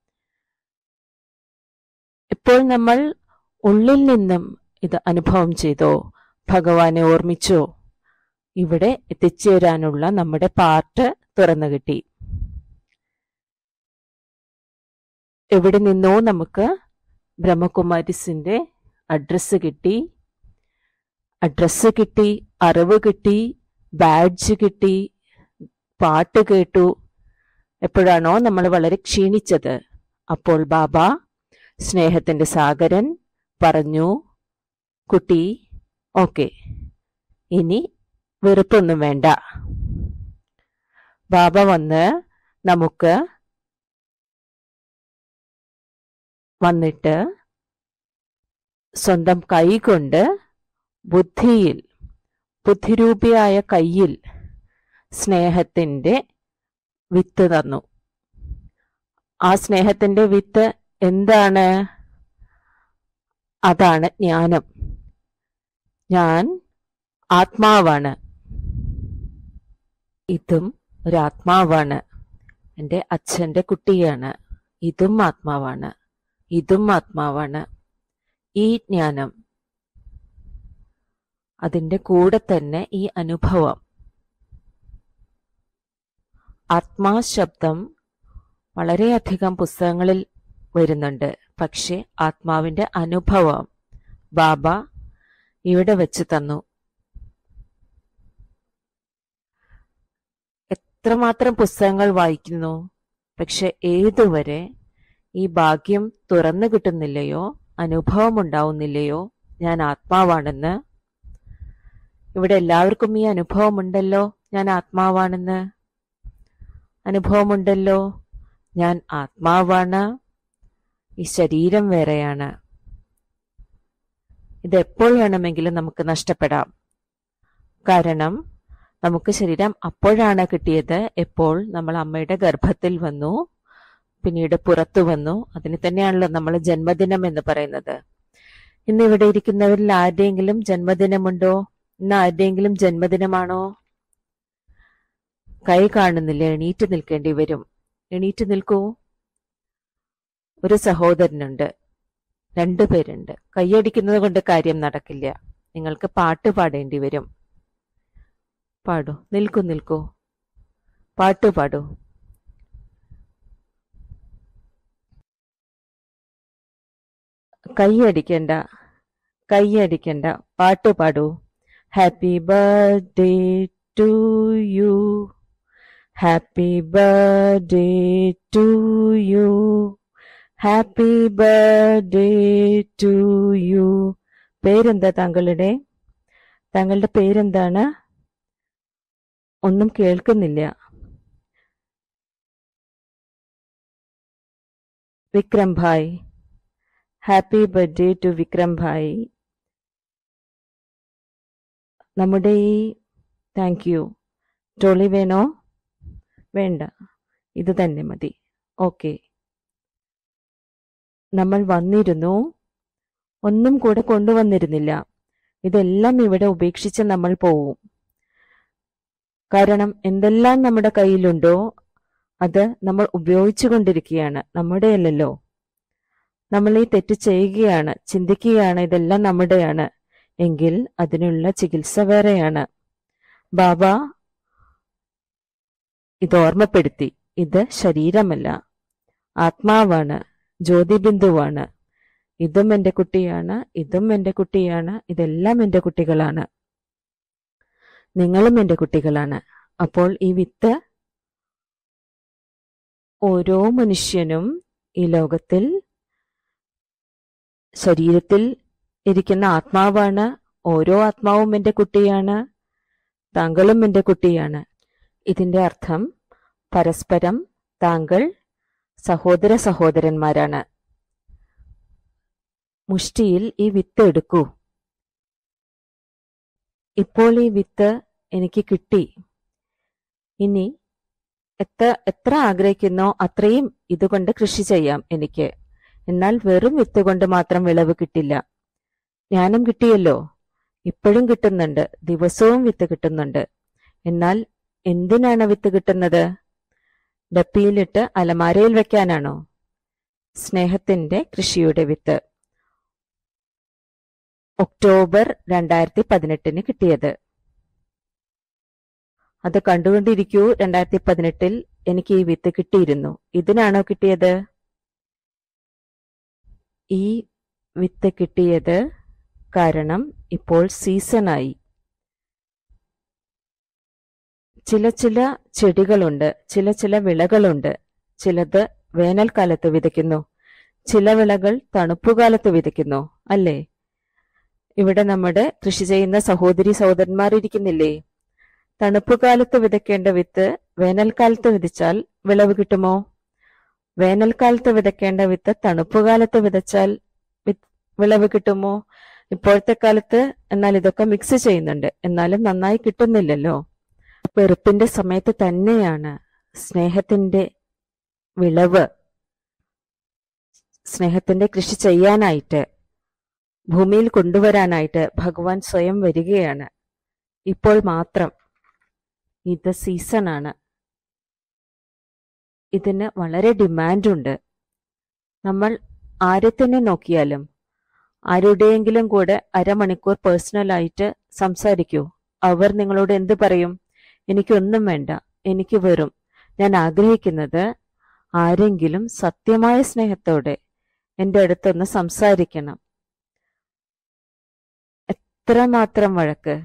ഇപ്പോൾ നമ്മൾ ഉള്ളിൽ നിന്നും ഇത് അനുഭവം ചെയ്തോ ഭഗവാനെ ഓർമ്മിച്ചോ ഇവിടെ എത്തിച്ചേരാനുള്ള നമ്മുടെ പാർട്ട് തുറന്നു കിട്ടി എവിടെ നിന്നോ നമുക്ക് ബ്രഹ്മകുമാരിസിന്റെ അഡ്രസ്സ് കിട്ടി അഡ്രസ്സ് കിട്ടി അറിവ് കിട്ടി ബാഡ്ജ് കിട്ടി പാട്ട് കേട്ടു എപ്പോഴാണോ നമ്മൾ വളരെ ക്ഷീണിച്ചത് അപ്പോൾ ബാബ സ്നേഹത്തിന്റെ സാഗരൻ പറഞ്ഞു കുട്ടി ഓക്കെ ഇനി വെറുപ്പൊന്നും വേണ്ട ബാബ വന്ന് നമുക്ക് വന്നിട്ട് സ്വന്തം കൈ കൊണ്ട് ബുദ്ധിയിൽ ബുദ്ധിരൂപിയായ കയ്യിൽ സ്നേഹത്തിന്റെ വിത്ത് തന്നു ആ സ്നേഹത്തിന്റെ വിത്ത് എന്താണ് അതാണ് ജ്ഞാനം ഞാൻ ആത്മാവാണ് ഇതും ഒരു ആത്മാവാണ് എൻ്റെ അച്ഛൻ്റെ കുട്ടിയാണ് ഇതും ആത്മാവാണ് ഇതും ആത്മാവാണ് ഈ ജ്ഞാനം അതിൻ്റെ കൂടെ തന്നെ ഈ അനുഭവം ആത്മാ ശബ്ദം വളരെയധികം പുസ്തകങ്ങളിൽ വരുന്നുണ്ട് പക്ഷെ ആത്മാവിന്റെ അനുഭവം ബാബ ഇവിടെ വെച്ച് തന്നു എത്രമാത്രം പുസ്തകങ്ങൾ വായിക്കുന്നു പക്ഷെ ഏതുവരെ ഈ ഭാഗ്യം തുറന്നു കിട്ടുന്നില്ലയോ അനുഭവം ഉണ്ടാവുന്നില്ലയോ ഞാൻ ആത്മാവാണെന്ന് ഇവിടെ എല്ലാവർക്കും ഈ അനുഭവമുണ്ടല്ലോ ഞാൻ ആത്മാവാണെന്ന് അനുഭവമുണ്ടല്ലോ ഞാൻ ആത്മാവാണ് ഈ ശരീരം വേറെയാണ് ഇത് എപ്പോൾ വേണമെങ്കിലും നമുക്ക് നഷ്ടപ്പെടാം കാരണം നമുക്ക് ശരീരം അപ്പോഴാണ് കിട്ടിയത് എപ്പോൾ നമ്മൾ അമ്മയുടെ ഗർഭത്തിൽ വന്നു പിന്നീട് പുറത്തു വന്നു അതിന് തന്നെയാണല്ലോ നമ്മൾ ജന്മദിനം എന്ന് പറയുന്നത് ഇന്ന് ഇവിടെ ഇരിക്കുന്നവരിൽ ആരുടെയെങ്കിലും ജന്മദിനമുണ്ടോ ഇന്ന് ആരുടെയെങ്കിലും ജന്മദിനമാണോ കൈ കാണുന്നില്ല എണീറ്റ് നിൽക്കേണ്ടി വരും എണീറ്റ് നിൽക്കൂ ഒരു സഹോദരനുണ്ട് രണ്ടു പേരുണ്ട് കൈയടിക്കുന്നത് കൊണ്ട് കാര്യം നടക്കില്ല നിങ്ങൾക്ക് പാട്ട് പാടേണ്ടി വരും പാടൂ നിൽക്കൂ നിൽക്കൂ പാട്ട് പാടൂ കൈയടിക്കണ്ട കൈയടിക്കണ്ട പാട്ട് പാടൂ happy birthday to you happy birthday to you happy birthday to you പേരെന്താ താങ്കളുടെ താങ്കളുടെ പേരെന്താണ് ഒന്നും കേൾക്കുന്നില്ല Vikram bhai happy birthday to Vikram bhai നമ്മുടെ ഈ താങ്ക് യു ട്രോളി വേണോ വേണ്ട ഇത് തന്നെ മതി ഓക്കെ നമ്മൾ വന്നിരുന്നു ഒന്നും കൂടെ കൊണ്ടുവന്നിരുന്നില്ല ഇതെല്ലാം ഇവിടെ ഉപേക്ഷിച്ച് നമ്മൾ പോവും കാരണം എന്തെല്ലാം നമ്മുടെ കയ്യിലുണ്ടോ അത് നമ്മൾ ഉപയോഗിച്ചു കൊണ്ടിരിക്കുകയാണ് നമ്മുടെയല്ലല്ലോ നമ്മൾ ഈ തെറ്റ് ചെയ്യുകയാണ് ചിന്തിക്കുകയാണ് ഇതെല്ലാം നമ്മുടെയാണ് എങ്കിൽ അതിനുള്ള ചികിത്സ വേറെയാണ് ബാബ ഇത് ഓർമ്മപ്പെടുത്തി ഇത് ശരീരമല്ല ആത്മാവാണ് ജ്യോതിബിന്ദുവാണ് ഇതും എന്റെ കുട്ടിയാണ് ഇതും എന്റെ കുട്ടിയാണ് ഇതെല്ലാം എന്റെ കുട്ടികളാണ് നിങ്ങളും എന്റെ കുട്ടികളാണ് അപ്പോൾ ഈ വിത്ത് ഓരോ മനുഷ്യനും ഈ ലോകത്തിൽ ശരീരത്തിൽ ഇരിക്കുന്ന ആത്മാവാണ് ഓരോ ആത്മാവും എന്റെ കുട്ടിയാണ് താങ്കളും എന്റെ കുട്ടിയാണ് ഇതിന്റെ അർത്ഥം പരസ്പരം താങ്കൾ സഹോദര സഹോദരന്മാരാണ് മുഷ്ടിയിൽ ഈ വിത്ത് എടുക്കൂ ഇപ്പോൾ ഈ വിത്ത് എനിക്ക് കിട്ടി ഇനി എത്ര എത്ര ആഗ്രഹിക്കുന്നോ അത്രയും ഇതുകൊണ്ട് കൃഷി ചെയ്യാം എനിക്ക് എന്നാൽ വെറും വിത്ത് കൊണ്ട് മാത്രം വിളവ് കിട്ടില്ല ജ്ഞാനം കിട്ടിയല്ലോ ഇപ്പോഴും കിട്ടുന്നുണ്ട് ദിവസവും വിത്ത് കിട്ടുന്നുണ്ട് എന്നാൽ എന്തിനാണ് വിത്ത് കിട്ടുന്നത് ഡപ്പിയിലിട്ട് അലമാരയിൽ വെക്കാനാണോ സ്നേഹത്തിന്റെ കൃഷിയുടെ വിത്ത് ഒക്ടോബർ രണ്ടായിരത്തി പതിനെട്ടിന് കിട്ടിയത് അത് കണ്ടുകൊണ്ടിരിക്കൂ രണ്ടായിരത്തി പതിനെട്ടിൽ എനിക്ക് ഈ വിത്ത് കിട്ടിയിരുന്നു ഇതിനാണോ കിട്ടിയത് ഈ വിത്ത് കിട്ടിയത് കാരണം ഇപ്പോൾ സീസണായി ചില ചില ചെടികളുണ്ട് ചില ചില വിളകളുണ്ട് ചിലത് വേനൽക്കാലത്ത് വിതയ്ക്കുന്നു ചില വിളകൾ തണുപ്പുകാലത്ത് വിതയ്ക്കുന്നു അല്ലേ ഇവിടെ നമ്മുടെ കൃഷി ചെയ്യുന്ന സഹോദരി സഹോദരന്മാർ ഇരിക്കുന്നില്ലേ തണുപ്പുകാലത്ത് വിതയ്ക്കേണ്ട വിത്ത് വേനൽക്കാലത്ത് വിതച്ചാൽ വിളവ് കിട്ടുമോ വേനൽക്കാലത്ത് വിതയ്ക്കേണ്ട വിത്ത് തണുപ്പുകാലത്ത് വിതച്ചാൽ വി- വിളവ് കിട്ടുമോ ഇപ്പോഴത്തെ കാലത്ത് എന്നാൽ ഇതൊക്കെ മിക്സ് ചെയ്യുന്നുണ്ട് എന്നാലും നന്നായി കിട്ടുന്നില്ലല്ലോ വെറുപ്പിന്റെ സമയത്ത് തന്നെയാണ് സ്നേഹത്തിന്റെ വിളവ് സ്നേഹത്തിന്റെ കൃഷി ചെയ്യാനായിട്ട് ഭൂമിയിൽ കൊണ്ടുവരാനായിട്ട് ഭഗവാൻ സ്വയം വരികയാണ് ഇപ്പോൾ മാത്രം ഇത് സീസണാണ് ഇതിന് വളരെ ഡിമാൻഡുണ്ട് നമ്മൾ ആരെ തന്നെ നോക്കിയാലും ആരുടെയെങ്കിലും കൂടെ അരമണിക്കൂർ പേഴ്സണലായിട്ട് സംസാരിക്കൂ അവർ നിങ്ങളോട് എന്ത് പറയും എനിക്കൊന്നും വേണ്ട എനിക്ക് വെറും ഞാൻ ആഗ്രഹിക്കുന്നത് ആരെങ്കിലും സത്യമായ സ്നേഹത്തോടെ എൻ്റെ അടുത്തൊന്ന് സംസാരിക്കണം എത്രമാത്രം വഴക്ക്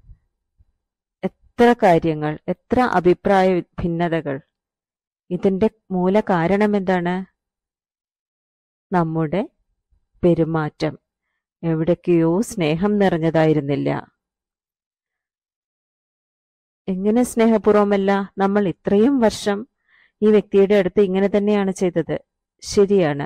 എത്ര കാര്യങ്ങൾ എത്ര അഭിപ്രായ ഭിന്നതകൾ ഇതിന്റെ മൂല കാരണം എന്താണ് നമ്മുടെ പെരുമാറ്റം എവിടേക്കെയോ സ്നേഹം നിറഞ്ഞതായിരുന്നില്ല എങ്ങനെ സ്നേഹപൂർവമല്ല നമ്മൾ ഇത്രയും വർഷം ഈ വ്യക്തിയുടെ അടുത്ത് ഇങ്ങനെ തന്നെയാണ് ചെയ്തത് ശരിയാണ്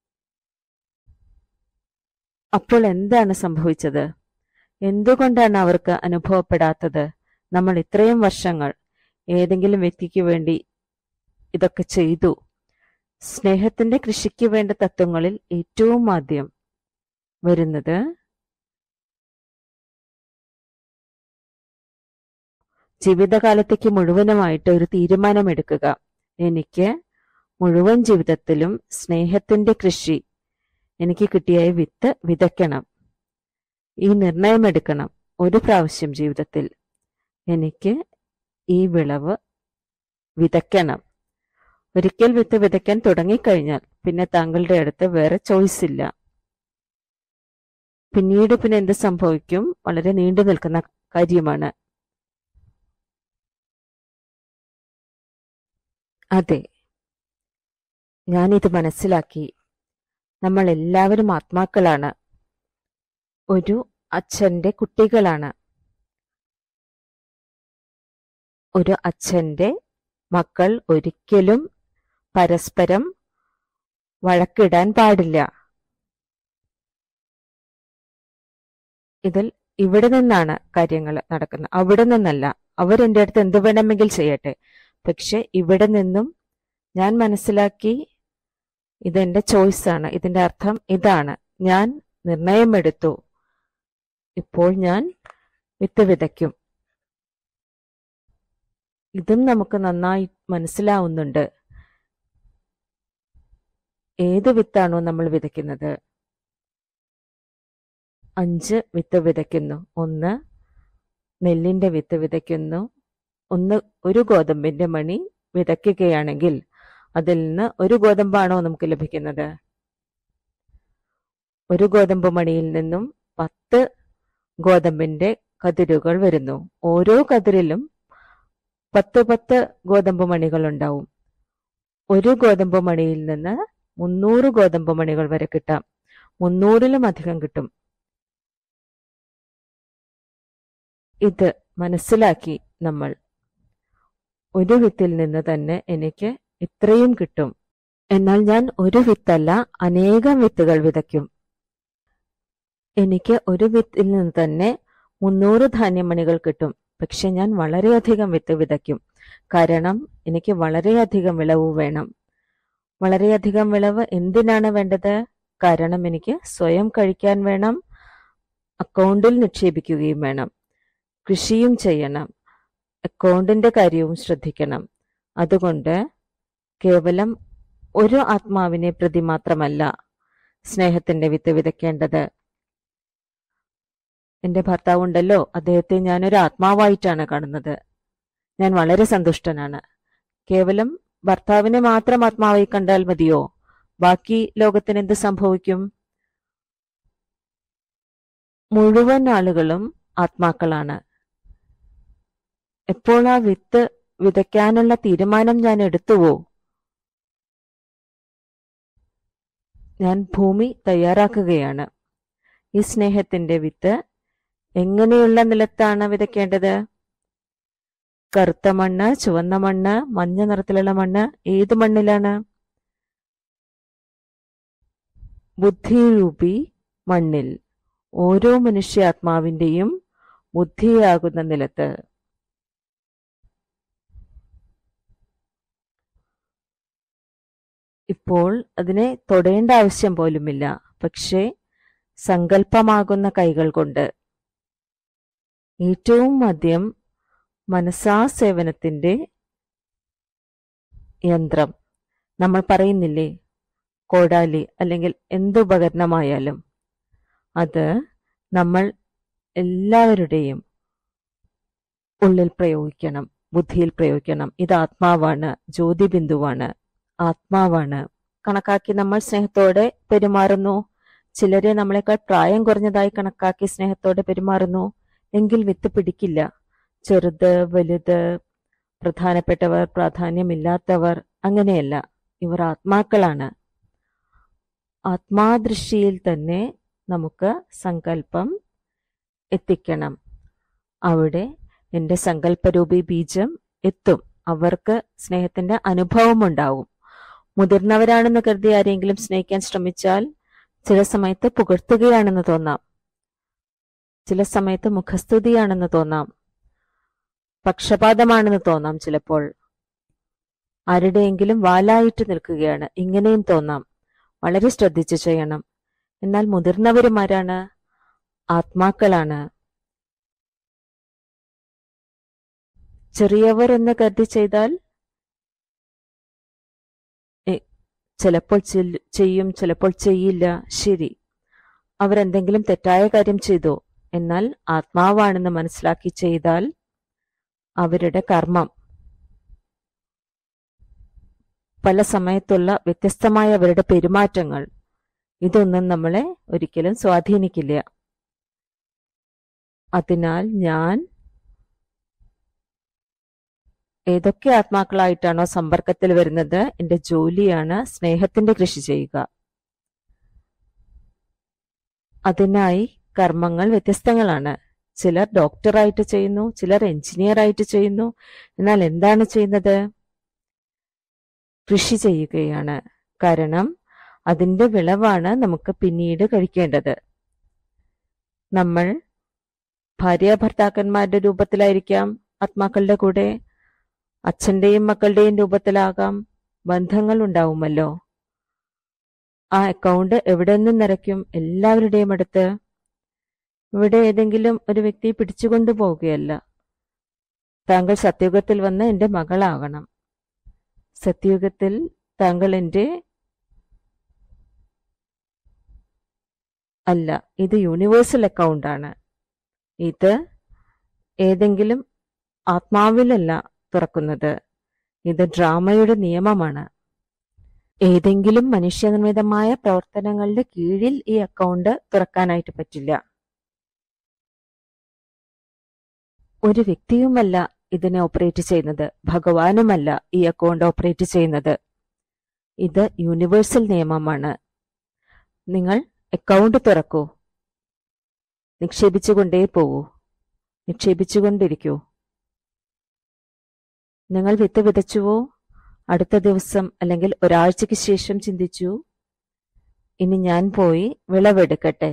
അപ്പോൾ എന്താണ് സംഭവിച്ചത് എന്തുകൊണ്ടാണ് അവർക്ക് അനുഭവപ്പെടാത്തത് നമ്മൾ ഇത്രയും വർഷങ്ങൾ ഏതെങ്കിലും വ്യക്തിക്ക് വേണ്ടി ഇതൊക്കെ ചെയ്തു സ്നേഹത്തിന്റെ കൃഷിക്ക് വേണ്ട തത്വങ്ങളിൽ ഏറ്റവും ആദ്യം വരുന്നത് ജീവിതകാലത്തേക്ക് മുഴുവനുമായിട്ട് ഒരു തീരുമാനമെടുക്കുക എനിക്ക് മുഴുവൻ ജീവിതത്തിലും സ്നേഹത്തിന്റെ കൃഷി എനിക്ക് കിട്ടിയ ഈ വിത്ത് വിതയ്ക്കണം ഈ നിർണയമെടുക്കണം ഒരു പ്രാവശ്യം ജീവിതത്തിൽ എനിക്ക് ഈ വിളവ് വിതയ്ക്കണം ഒരിക്കൽ വിത്ത് വിതയ്ക്കാൻ തുടങ്ങിക്കഴിഞ്ഞാൽ പിന്നെ താങ്കളുടെ അടുത്ത് വേറെ ചോയ്സ് ഇല്ല പിന്നീട് പിന്നെ എന്ത് സംഭവിക്കും വളരെ നീണ്ടു നിൽക്കുന്ന കാര്യമാണ് അതെ ഞാനിത് മനസ്സിലാക്കി നമ്മൾ എല്ലാവരും ആത്മാക്കളാണ് ഒരു അച്ഛന്റെ കുട്ടികളാണ് ഒരു അച്ഛന്റെ മക്കൾ ഒരിക്കലും പരസ്പരം വഴക്കിടാൻ പാടില്ല ഇതിൽ ഇവിടെ നിന്നാണ് കാര്യങ്ങൾ നടക്കുന്നത് അവിടെ നിന്നല്ല അവർ എൻ്റെ അടുത്ത് എന്ത് വേണമെങ്കിൽ ചെയ്യട്ടെ പക്ഷെ ഇവിടെ നിന്നും ഞാൻ മനസ്സിലാക്കി ഇതെന്റെ ചോയ്സാണ് ഇതിന്റെ അർത്ഥം ഇതാണ് ഞാൻ നിർണയമെടുത്തു ഇപ്പോൾ ഞാൻ വിത്ത് വിതയ്ക്കും ഇതും നമുക്ക് നന്നായി മനസ്സിലാവുന്നുണ്ട് ഏത് വിത്താണോ നമ്മൾ വിതയ്ക്കുന്നത് അഞ്ച് വിത്ത് വിതയ്ക്കുന്നു ഒന്ന് നെല്ലിന്റെ വിത്ത് വിതയ്ക്കുന്നു ഒന്ന് ഒരു ഗോതമ്പിന്റെ മണി വിതയ്ക്കുകയാണെങ്കിൽ അതിൽ നിന്ന് ഒരു ഗോതമ്പാണോ നമുക്ക് ലഭിക്കുന്നത് ഒരു ഗോതമ്പ് മണിയിൽ നിന്നും പത്ത് ഗോതമ്പിന്റെ കതിരുകൾ വരുന്നു ഓരോ കതിരിലും പത്ത് പത്ത് ഗോതമ്പ് മണികൾ ഉണ്ടാവും ഒരു ഗോതമ്പ് മണിയിൽ നിന്ന് മുന്നൂറ് ഗോതമ്പ് മണികൾ വരെ കിട്ടാം മുന്നൂറിലും അധികം കിട്ടും ഇത് മനസ്സിലാക്കി നമ്മൾ ഒരു വിത്തിൽ നിന്ന് തന്നെ എനിക്ക് ഇത്രയും കിട്ടും എന്നാൽ ഞാൻ ഒരു വിത്തല്ല അനേകം വിത്തുകൾ വിതയ്ക്കും എനിക്ക് ഒരു വിത്തിൽ നിന്ന് തന്നെ മുന്നൂറ് ധാന്യമണികൾ കിട്ടും പക്ഷെ ഞാൻ വളരെയധികം വിത്ത് വിതയ്ക്കും കാരണം എനിക്ക് വളരെയധികം വിളവ് വേണം വളരെയധികം വിളവ് എന്തിനാണ് വേണ്ടത് കാരണം എനിക്ക് സ്വയം കഴിക്കാൻ വേണം അക്കൗണ്ടിൽ നിക്ഷേപിക്കുകയും വേണം കൃഷിയും ചെയ്യണം അക്കൗണ്ടിന്റെ കാര്യവും ശ്രദ്ധിക്കണം അതുകൊണ്ട് കേവലം ഒരു ആത്മാവിനെ പ്രതി മാത്രമല്ല സ്നേഹത്തിന്റെ വിത്ത് വിതയ്ക്കേണ്ടത് എന്റെ ഭർത്താവ് ഉണ്ടല്ലോ അദ്ദേഹത്തെ ഞാനൊരു ആത്മാവായിട്ടാണ് കാണുന്നത് ഞാൻ വളരെ സന്തുഷ്ടനാണ് കേവലം ഭർത്താവിനെ മാത്രം ആത്മാവായി കണ്ടാൽ മതിയോ ബാക്കി ലോകത്തിന് എന്ത് സംഭവിക്കും മുഴുവൻ ആളുകളും ആത്മാക്കളാണ് എപ്പോൾ ആ വിത്ത് വിതയ്ക്കാനുള്ള തീരുമാനം ഞാൻ എടുത്തുവോ ഞാൻ ഭൂമി തയ്യാറാക്കുകയാണ് ഈ സ്നേഹത്തിന്റെ വിത്ത് എങ്ങനെയുള്ള നിലത്താണ് വിതയ്ക്കേണ്ടത് കറുത്ത മണ്ണ് ചുവന്ന മണ്ണ് മഞ്ഞ നിറത്തിലുള്ള മണ്ണ് ഏത് മണ്ണിലാണ് ബുദ്ധിരൂപി മണ്ണിൽ ഓരോ മനുഷ്യാത്മാവിന്റെയും ബുദ്ധിയാകുന്ന നിലത്ത് ഇപ്പോൾ അതിനെ തൊടേണ്ട ആവശ്യം പോലുമില്ല പക്ഷേ സങ്കല്പമാകുന്ന കൈകൾ കൊണ്ട് ഏറ്റവും മദ്യം മനസാ സേവനത്തിന്റെ യന്ത്രം നമ്മൾ പറയുന്നില്ലേ കോടാലി അല്ലെങ്കിൽ എന്തുപകരണമായാലും അത് നമ്മൾ എല്ലാവരുടെയും ഉള്ളിൽ പ്രയോഗിക്കണം ബുദ്ധിയിൽ പ്രയോഗിക്കണം ഇത് ആത്മാവാണ് ജ്യോതിബിന്ദുവാണ് ആത്മാവാണ് കണക്കാക്കി നമ്മൾ സ്നേഹത്തോടെ പെരുമാറുന്നു ചിലരെ നമ്മളെക്കാൾ പ്രായം കുറഞ്ഞതായി കണക്കാക്കി സ്നേഹത്തോടെ പെരുമാറുന്നു എങ്കിൽ വിത്ത് പിടിക്കില്ല ചെറുത് വലുത് പ്രധാനപ്പെട്ടവർ പ്രാധാന്യമില്ലാത്തവർ അങ്ങനെയല്ല ഇവർ ആത്മാക്കളാണ് ആത്മാദൃഷ്ടിയിൽ തന്നെ നമുക്ക് സങ്കല്പം എത്തിക്കണം അവിടെ എൻ്റെ സങ്കല്പരൂപി ബീജം എത്തും അവർക്ക് സ്നേഹത്തിന്റെ അനുഭവം ഉണ്ടാവും മുതിർന്നവരാണെന്ന് കരുതി ആരെങ്കിലും സ്നേഹിക്കാൻ ശ്രമിച്ചാൽ ചില സമയത്ത് പുകഴ്ത്തുകയാണെന്ന് തോന്നാം ചില സമയത്ത് മുഖസ്തുതിയാണെന്ന് തോന്നാം പക്ഷപാതമാണെന്ന് തോന്നാം ചിലപ്പോൾ ആരുടെയെങ്കിലും വാലായിട്ട് നിൽക്കുകയാണ് ഇങ്ങനെയും തോന്നാം വളരെ ശ്രദ്ധിച്ചു ചെയ്യണം എന്നാൽ മുതിർന്നവരും ആരാണ് ആത്മാക്കളാണ് ചെറിയവർ എന്ന് കരുതി ചെയ്താൽ എ- ചിലപ്പോൾ ചെല്ല്- ചെയ്യും ചിലപ്പോൾ ചെയ്യില്ല ശരി അവരെന്തെങ്കിലും തെറ്റായ കാര്യം ചെയ്തു എന്നാൽ ആത്മാവാണെന്ന് മനസ്സിലാക്കി ചെയ്താൽ അവരുടെ കർമ്മം പല സമയത്തുള്ള വ്യത്യസ്തമായ അവരുടെ പെരുമാറ്റങ്ങൾ ഇതൊന്നും നമ്മളെ ഒരിക്കലും സ്വാധീനിക്കില്ല അതിനാൽ ഞാൻ ഏതൊക്കെ ആത്മാക്കളായിട്ടാണോ സമ്പർക്കത്തിൽ വരുന്നത് എന്റെ ജോലിയാണ് സ്നേഹത്തിന്റെ കൃഷി ചെയ്യുക അതിനായി കർമ്മങ്ങൾ വ്യത്യസ്തങ്ങളാണ് ചിലർ ഡോക്ടറായിട്ട് ചെയ്യുന്നു ചിലർ എഞ്ചിനീയർ ആയിട്ട് ചെയ്യുന്നു എന്നാൽ എന്താണ് ചെയ്യുന്നത് കൃഷി ചെയ്യുകയാണ് കാരണം അതിന്റെ വിളവാണ് നമുക്ക് പിന്നീട് കഴിക്കേണ്ടത് നമ്മൾ ഭാര്യ ഭർത്താക്കന്മാരുടെ രൂപത്തിലായിരിക്കാം ആത്മാക്കളുടെ കൂടെ അച്ഛന്റെയും മക്കളുടെയും രൂപത്തിലാകാം ബന്ധങ്ങൾ ഉണ്ടാവുമല്ലോ ആ അക്കൗണ്ട് എവിടെ നിന്ന് നിറയ്ക്കും എല്ലാവരുടെയും അടുത്ത് ഇവിടെ ഏതെങ്കിലും ഒരു വ്യക്തി പിടിച്ചുകൊണ്ടു പോവുകയല്ല താങ്കൾ സത്യയുഗത്തിൽ വന്ന് എൻ്റെ മകളാകണം സത്യയുഗത്തിൽ താങ്കൾ എൻ്റെ അല്ല ഇത് യൂണിവേഴ്സൽ അക്കൗണ്ട് ആണ് ഇത് ഏതെങ്കിലും ആത്മാവിലല്ല തുറക്കുന്നത് ഇത് ഡ്രാമയുടെ നിയമമാണ് ഏതെങ്കിലും മനുഷ്യനിർമ്മിതമായ പ്രവർത്തനങ്ങളുടെ കീഴിൽ ഈ അക്കൗണ്ട് തുറക്കാനായിട്ട് പറ്റില്ല ഒരു വ്യക്തിയുമല്ല ഇതിനെ ഓപ്പറേറ്റ് ചെയ്യുന്നത് ഭഗവാനുമല്ല ഈ അക്കൗണ്ട് ഓപ്പറേറ്റ് ചെയ്യുന്നത് ഇത് യൂണിവേഴ്സൽ നിയമമാണ് നിങ്ങൾ അക്കൗണ്ട് തുറക്കൂ നിക്ഷേപിച്ചുകൊണ്ടേ പോകൂ നിക്ഷേപിച്ചുകൊണ്ടിരിക്കൂ നിങ്ങൾ വിത്ത് വിതച്ചുവോ അടുത്ത ദിവസം അല്ലെങ്കിൽ ഒരാഴ്ചയ്ക്ക് ശേഷം ചിന്തിച്ചു ഇനി ഞാൻ പോയി വിളവെടുക്കട്ടെ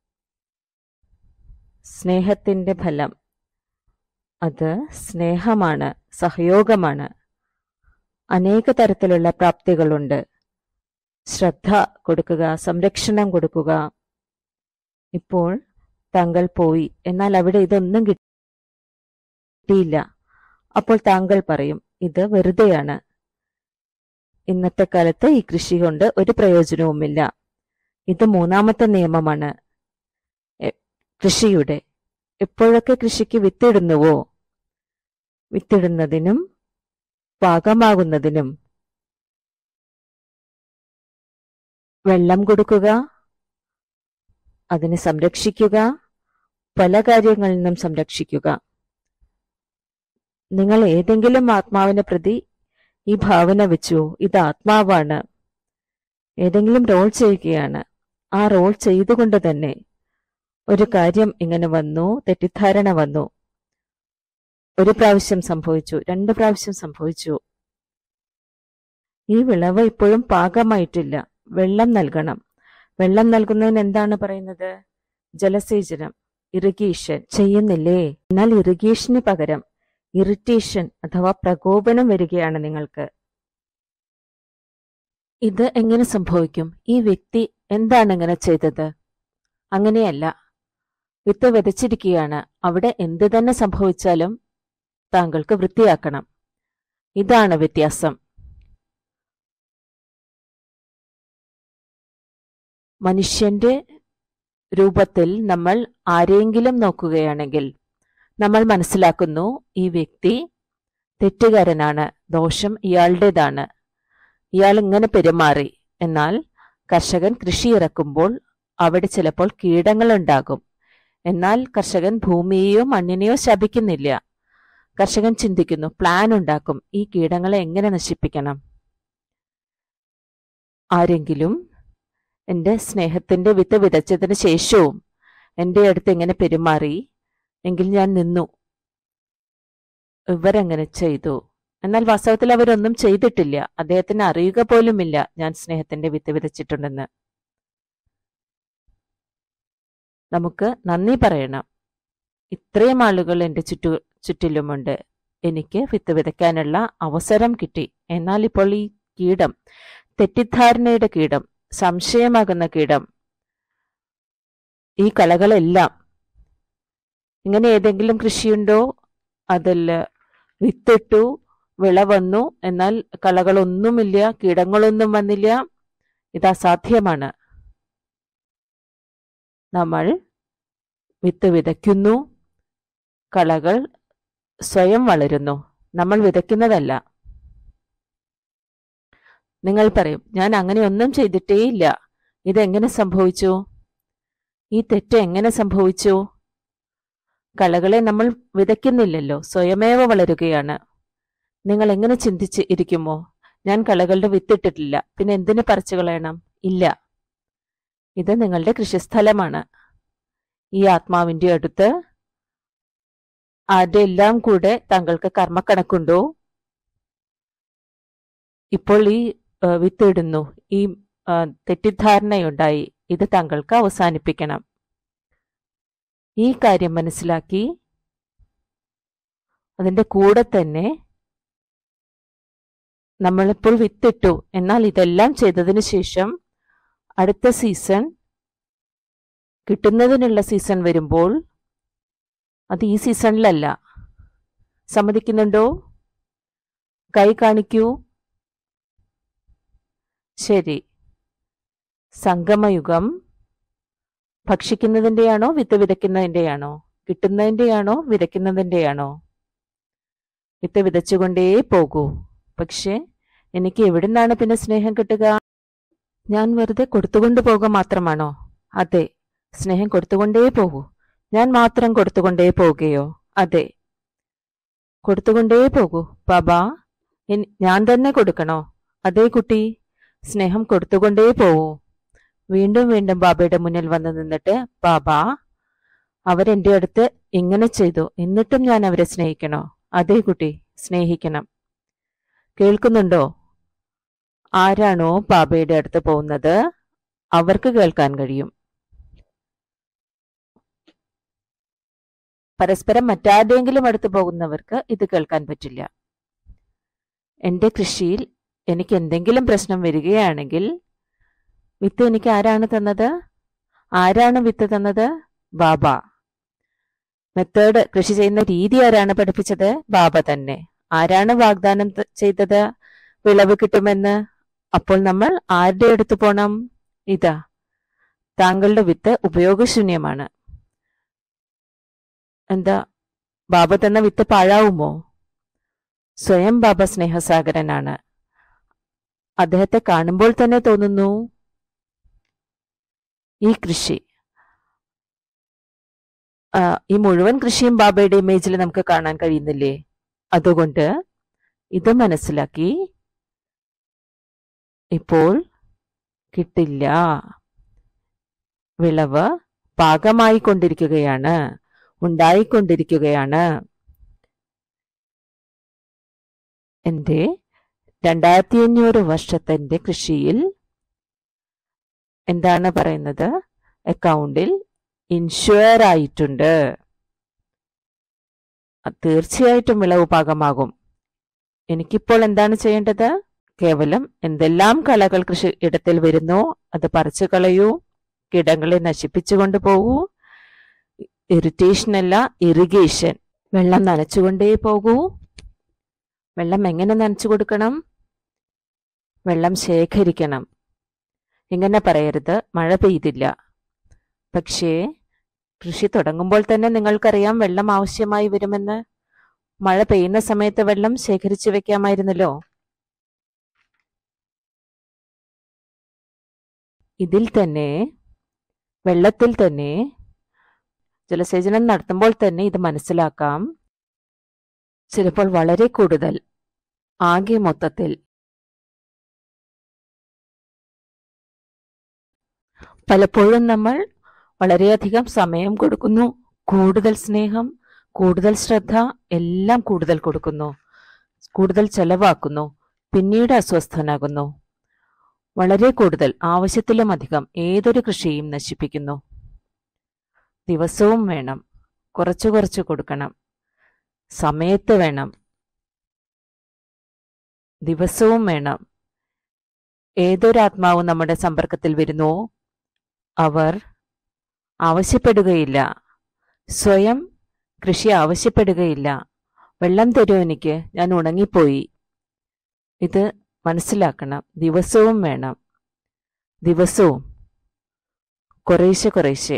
സ്നേഹത്തിന്റെ ഫലം അത് സ്നേഹമാണ് സഹയോഗമാണ് അനേക തരത്തിലുള്ള പ്രാപ്തികളുണ്ട് ശ്രദ്ധ കൊടുക്കുക സംരക്ഷണം കൊടുക്കുക ഇപ്പോൾ താങ്കൾ പോയി എന്നാൽ അവിടെ ഇതൊന്നും കിട്ടിയില്ല അപ്പോൾ താങ്കൾ പറയും ഇത് വെറുതെയാണ് ഇന്നത്തെ കാലത്ത് ഈ കൃഷി കൊണ്ട് ഒരു പ്രയോജനവുമില്ല ഇത് മൂന്നാമത്തെ നിയമമാണ് എ- കൃഷിയുടെ എപ്പോഴൊക്കെ കൃഷിക്ക് വിത്തിടുന്നുവോ വിത്തിടുന്നതിനും പാകമാകുന്നതിനും വെള്ളം കൊടുക്കുക അതിനെ സംരക്ഷിക്കുക പല കാര്യങ്ങളിൽ നിന്നും സംരക്ഷിക്കുക നിങ്ങൾ ഏതെങ്കിലും ആത്മാവിനെ പ്രതി ഈ ഭാവന വെച്ചു ഇത് ആത്മാവാണ് ഏതെങ്കിലും റോൾ ചെയ്യുകയാണ് ആ റോൾ ചെയ്തുകൊണ്ട് തന്നെ ഒരു കാര്യം ഇങ്ങനെ വന്നു തെറ്റിദ്ധാരണ വന്നു ഒരു പ്രാവശ്യം സംഭവിച്ചു രണ്ട് പ്രാവശ്യം സംഭവിച്ചു ഈ വിളവ് ഇപ്പോഴും പാകമായിട്ടില്ല വെള്ളം നൽകണം വെള്ളം നൽകുന്നതിന് എന്താണ് പറയുന്നത് ജലസേചനം ഇറിഗേഷൻ ചെയ്യുന്നില്ലേ എന്നാൽ ഇറിഗേഷന് പകരം ഇറിറ്റേഷൻ അഥവാ പ്രകോപനം വരികയാണ് നിങ്ങൾക്ക് ഇത് എങ്ങനെ സംഭവിക്കും ഈ വ്യക്തി എന്താണ് ഇങ്ങനെ ചെയ്തത് അങ്ങനെയല്ല വിത്ത് വിതച്ചിരിക്കുകയാണ് അവിടെ എന്ത് തന്നെ സംഭവിച്ചാലും താങ്കൾക്ക് വൃത്തിയാക്കണം ഇതാണ് വ്യത്യാസം മനുഷ്യന്റെ രൂപത്തിൽ നമ്മൾ ആരെയെങ്കിലും നോക്കുകയാണെങ്കിൽ നമ്മൾ മനസ്സിലാക്കുന്നു ഈ വ്യക്തി തെറ്റുകാരനാണ് ദോഷം ഇയാളുടേതാണ് ഇയാൾ ഇങ്ങനെ പെരുമാറി എന്നാൽ കർഷകൻ കൃഷി ഇറക്കുമ്പോൾ അവിടെ ചിലപ്പോൾ കീടങ്ങൾ ഉണ്ടാകും എന്നാൽ കർഷകൻ ഭൂമിയെയോ മണ്ണിനെയോ ശപിക്കുന്നില്ല കർഷകൻ ചിന്തിക്കുന്നു പ്ലാൻ ഉണ്ടാക്കും ഈ കീടങ്ങളെ എങ്ങനെ നശിപ്പിക്കണം ആരെങ്കിലും എന്റെ സ്നേഹത്തിന്റെ വിത്ത് വിതച്ചതിന് ശേഷവും എന്റെ അടുത്ത് എങ്ങനെ പെരുമാറി എങ്കിൽ ഞാൻ നിന്നു ഇവരെങ്ങനെ ചെയ്തു എന്നാൽ വാസ്തവത്തിൽ അവരൊന്നും ചെയ്തിട്ടില്ല അദ്ദേഹത്തിന് അറിയുക പോലുമില്ല ഞാൻ സ്നേഹത്തിന്റെ വിത്ത് വിതച്ചിട്ടുണ്ടെന്ന് നമുക്ക് നന്ദി പറയണം ഇത്രയും ആളുകൾ എൻ്റെ ചുറ്റു ചുറ്റിലുമുണ്ട് എനിക്ക് വിത്ത് വിതയ്ക്കാനുള്ള അവസരം കിട്ടി എന്നാൽ ഇപ്പോൾ ഈ കീടം തെറ്റിദ്ധാരണയുടെ കീടം സംശയമാകുന്ന കീടം ഈ കളകളെല്ലാം ഇങ്ങനെ ഏതെങ്കിലും കൃഷിയുണ്ടോ അതിൽ വിത്തിട്ടു വിള വന്നു എന്നാൽ കളകളൊന്നുമില്ല കീടങ്ങളൊന്നും വന്നില്ല ഇത് അസാധ്യമാണ് നമ്മൾ വിത്ത് വിതയ്ക്കുന്നു കളകൾ സ്വയം വളരുന്നു നമ്മൾ വിതയ്ക്കുന്നതല്ല നിങ്ങൾ പറയും ഞാൻ അങ്ങനെ ഒന്നും ചെയ്തിട്ടേയില്ല ഇതെങ്ങനെ സംഭവിച്ചു ഈ തെറ്റ് എങ്ങനെ സംഭവിച്ചു കളകളെ നമ്മൾ വിതയ്ക്കുന്നില്ലല്ലോ സ്വയമേവ വളരുകയാണ് നിങ്ങൾ എങ്ങനെ ചിന്തിച്ച് ഇരിക്കുമോ ഞാൻ കളകളുടെ വിത്തിട്ടിട്ടില്ല പിന്നെ എന്തിനു പറിച്ചു കളയണം ഇല്ല ഇത് നിങ്ങളുടെ കൃഷിസ്ഥലമാണ് ഈ ആത്മാവിന്റെ അടുത്ത് ആരുടെ എല്ലാം കൂടെ താങ്കൾക്ക് കർമ്മക്കണക്കുണ്ടോ ഇപ്പോൾ ഈ ആ, വിത്തിടുന്നു ഈ ആ, തെറ്റിദ്ധാരണയുണ്ടായി ഇത് താങ്കൾക്ക് അവസാനിപ്പിക്കണം ഈ കാര്യം മനസ്സിലാക്കി അതിന്റെ കൂടെ തന്നെ നമ്മളിപ്പോൾ വിത്തിട്ടു എന്നാൽ ഇതെല്ലാം ചെയ്തതിനു ശേഷം അടുത്ത സീസൺ കിട്ടുന്നതിനുള്ള സീസൺ വരുമ്പോൾ അത് ഈ സീസണിലല്ല സമ്മതിക്കുന്നുണ്ടോ കൈ കാണിക്കൂ ശരി സംഗമയുഗം ഭക്ഷിക്കുന്നതിന്റെയാണോ വിത്ത് വിതയ്ക്കുന്നതിന്റെയാണോ കിട്ടുന്നതിന്റെയാണോ വിതയ്ക്കുന്നതിന്റെയാണോ വിത്ത് വിതച്ചുകൊണ്ടേ പോകൂ പക്ഷെ എനിക്ക് എവിടുന്നാണ് പിന്നെ സ്നേഹം കിട്ടുക ഞാൻ വെറുതെ കൊടുത്തുകൊണ്ട് പോകുക മാത്രമാണോ അതെ സ്നേഹം കൊടുത്തുകൊണ്ടേ പോകൂ ഞാൻ മാത്രം കൊടുത്തുകൊണ്ടേ പോവുകയോ അതെ കൊടുത്തുകൊണ്ടേ പോകൂ ബാബാ എൻ- ഞാൻ തന്നെ കൊടുക്കണോ അതേ കുട്ടി സ്നേഹം കൊടുത്തുകൊണ്ടേ പോവൂ വീണ്ടും വീണ്ടും ബാബയുടെ മുന്നിൽ വന്ന് നിന്നിട്ട് ബാബാ അവരെന്റെ അടുത്ത് ഇങ്ങനെ ചെയ്തു എന്നിട്ടും ഞാൻ അവരെ സ്നേഹിക്കണോ അതേ കുട്ടി സ്നേഹിക്കണം കേൾക്കുന്നുണ്ടോ ആരാണോ ബാബയുടെ അടുത്ത് പോകുന്നത് അവർക്ക് കേൾക്കാൻ കഴിയും പരസ്പരം മറ്റാരുടെയെങ്കിലും അടുത്ത് പോകുന്നവർക്ക് ഇത് കേൾക്കാൻ പറ്റില്ല എന്റെ കൃഷിയിൽ എനിക്ക് എന്തെങ്കിലും പ്രശ്നം വരികയാണെങ്കിൽ വിത്ത് എനിക്ക് ആരാണ് തന്നത് ആരാണ് വിത്ത് തന്നത് ബാബ മെത്തേഡ് കൃഷി ചെയ്യുന്ന രീതി ആരാണ് പഠിപ്പിച്ചത് ബാബ തന്നെ ആരാണ് വാഗ്ദാനം ത- ചെയ്തത് വിളവ് കിട്ടുമെന്ന് അപ്പോൾ നമ്മൾ ആരുടെ അടുത്ത് പോണം ഇതാ താങ്കളുടെ വിത്ത് ഉപയോഗശൂന്യമാണ് എന്താ ബാബ തന്ന വിത്ത് പാഴാവുമോ സ്വയം ബാബ സ്നേഹസാഗരനാണ് അദ്ദേഹത്തെ കാണുമ്പോൾ തന്നെ തോന്നുന്നു ഈ കൃഷി ആ, ഈ മുഴുവൻ കൃഷിയും ബാബയുടെ ഇമേജിൽ നമുക്ക് കാണാൻ കഴിയുന്നില്ലേ അതുകൊണ്ട് ഇത് മനസ്സിലാക്കി ഇപ്പോൾ കിട്ടില്ല വിളവ് പാകമായി കൊണ്ടിരിക്കുകയാണ് ഉണ്ടായിക്കൊണ്ടിരിക്കുകയാണ് എന്റെ രണ്ടായിരത്തി അഞ്ഞൂറ് വർഷത്തിന്റെ കൃഷിയിൽ എന്താണ് പറയുന്നത് അക്കൗണ്ടിൽ ഇൻഷുർ ആയിട്ടുണ്ട് അത് തീർച്ചയായിട്ടും വിളവ് പാകമാകും എനിക്കിപ്പോൾ എന്താണ് ചെയ്യേണ്ടത് കേവലം എന്തെല്ലാം കളകൾ കൃഷി ഇടത്തിൽ വരുന്നോ അത് പറിച്ചു കളയൂ കിടങ്ങളെ നശിപ്പിച്ചു കൊണ്ടുപോകൂ ഇറിറ്റേഷൻ അല്ല ഇറിഗേഷൻ വെള്ളം നനച്ചുകൊണ്ടേ പോകൂ വെള്ളം എങ്ങനെ നനച്ചു കൊടുക്കണം വെള്ളം ശേഖരിക്കണം ഇങ്ങനെ പറയരുത് മഴ പെയ്തില്ല പക്ഷേ കൃഷി തുടങ്ങുമ്പോൾ തന്നെ നിങ്ങൾക്കറിയാം വെള്ളം ആവശ്യമായി വരുമെന്ന് മഴ പെയ്യുന്ന സമയത്ത് വെള്ളം ശേഖരിച്ചു വെക്കാമായിരുന്നല്ലോ ഇതിൽ തന്നെ വെള്ളത്തിൽ തന്നെ ജലസേചനം നടത്തുമ്പോൾ തന്നെ ഇത് മനസ്സിലാക്കാം ചിലപ്പോൾ വളരെ കൂടുതൽ ആകെ മൊത്തത്തിൽ പലപ്പോഴും നമ്മൾ വളരെയധികം സമയം കൊടുക്കുന്നു കൂടുതൽ സ്നേഹം കൂടുതൽ ശ്രദ്ധ എല്ലാം കൂടുതൽ കൊടുക്കുന്നു കൂടുതൽ ചെലവാക്കുന്നു പിന്നീട് അസ്വസ്ഥനാകുന്നു വളരെ കൂടുതൽ ആവശ്യത്തിലും അധികം ഏതൊരു കൃഷിയും നശിപ്പിക്കുന്നു ദിവസവും വേണം കുറച്ചു കുറച്ച് കൊടുക്കണം സമയത്ത് വേണം ദിവസവും വേണം ഏതൊരാത്മാവ് നമ്മുടെ സമ്പർക്കത്തിൽ വരുന്നുവോ അവർ ആവശ്യപ്പെടുകയില്ല സ്വയം കൃഷി ആവശ്യപ്പെടുകയില്ല വെള്ളം തരൂ എനിക്ക് ഞാൻ ഉണങ്ങിപ്പോയി ഇത് മനസ്സിലാക്കണം ദിവസവും വേണം ദിവസവും കുറേശ്ശെ കുറേശ്ശെ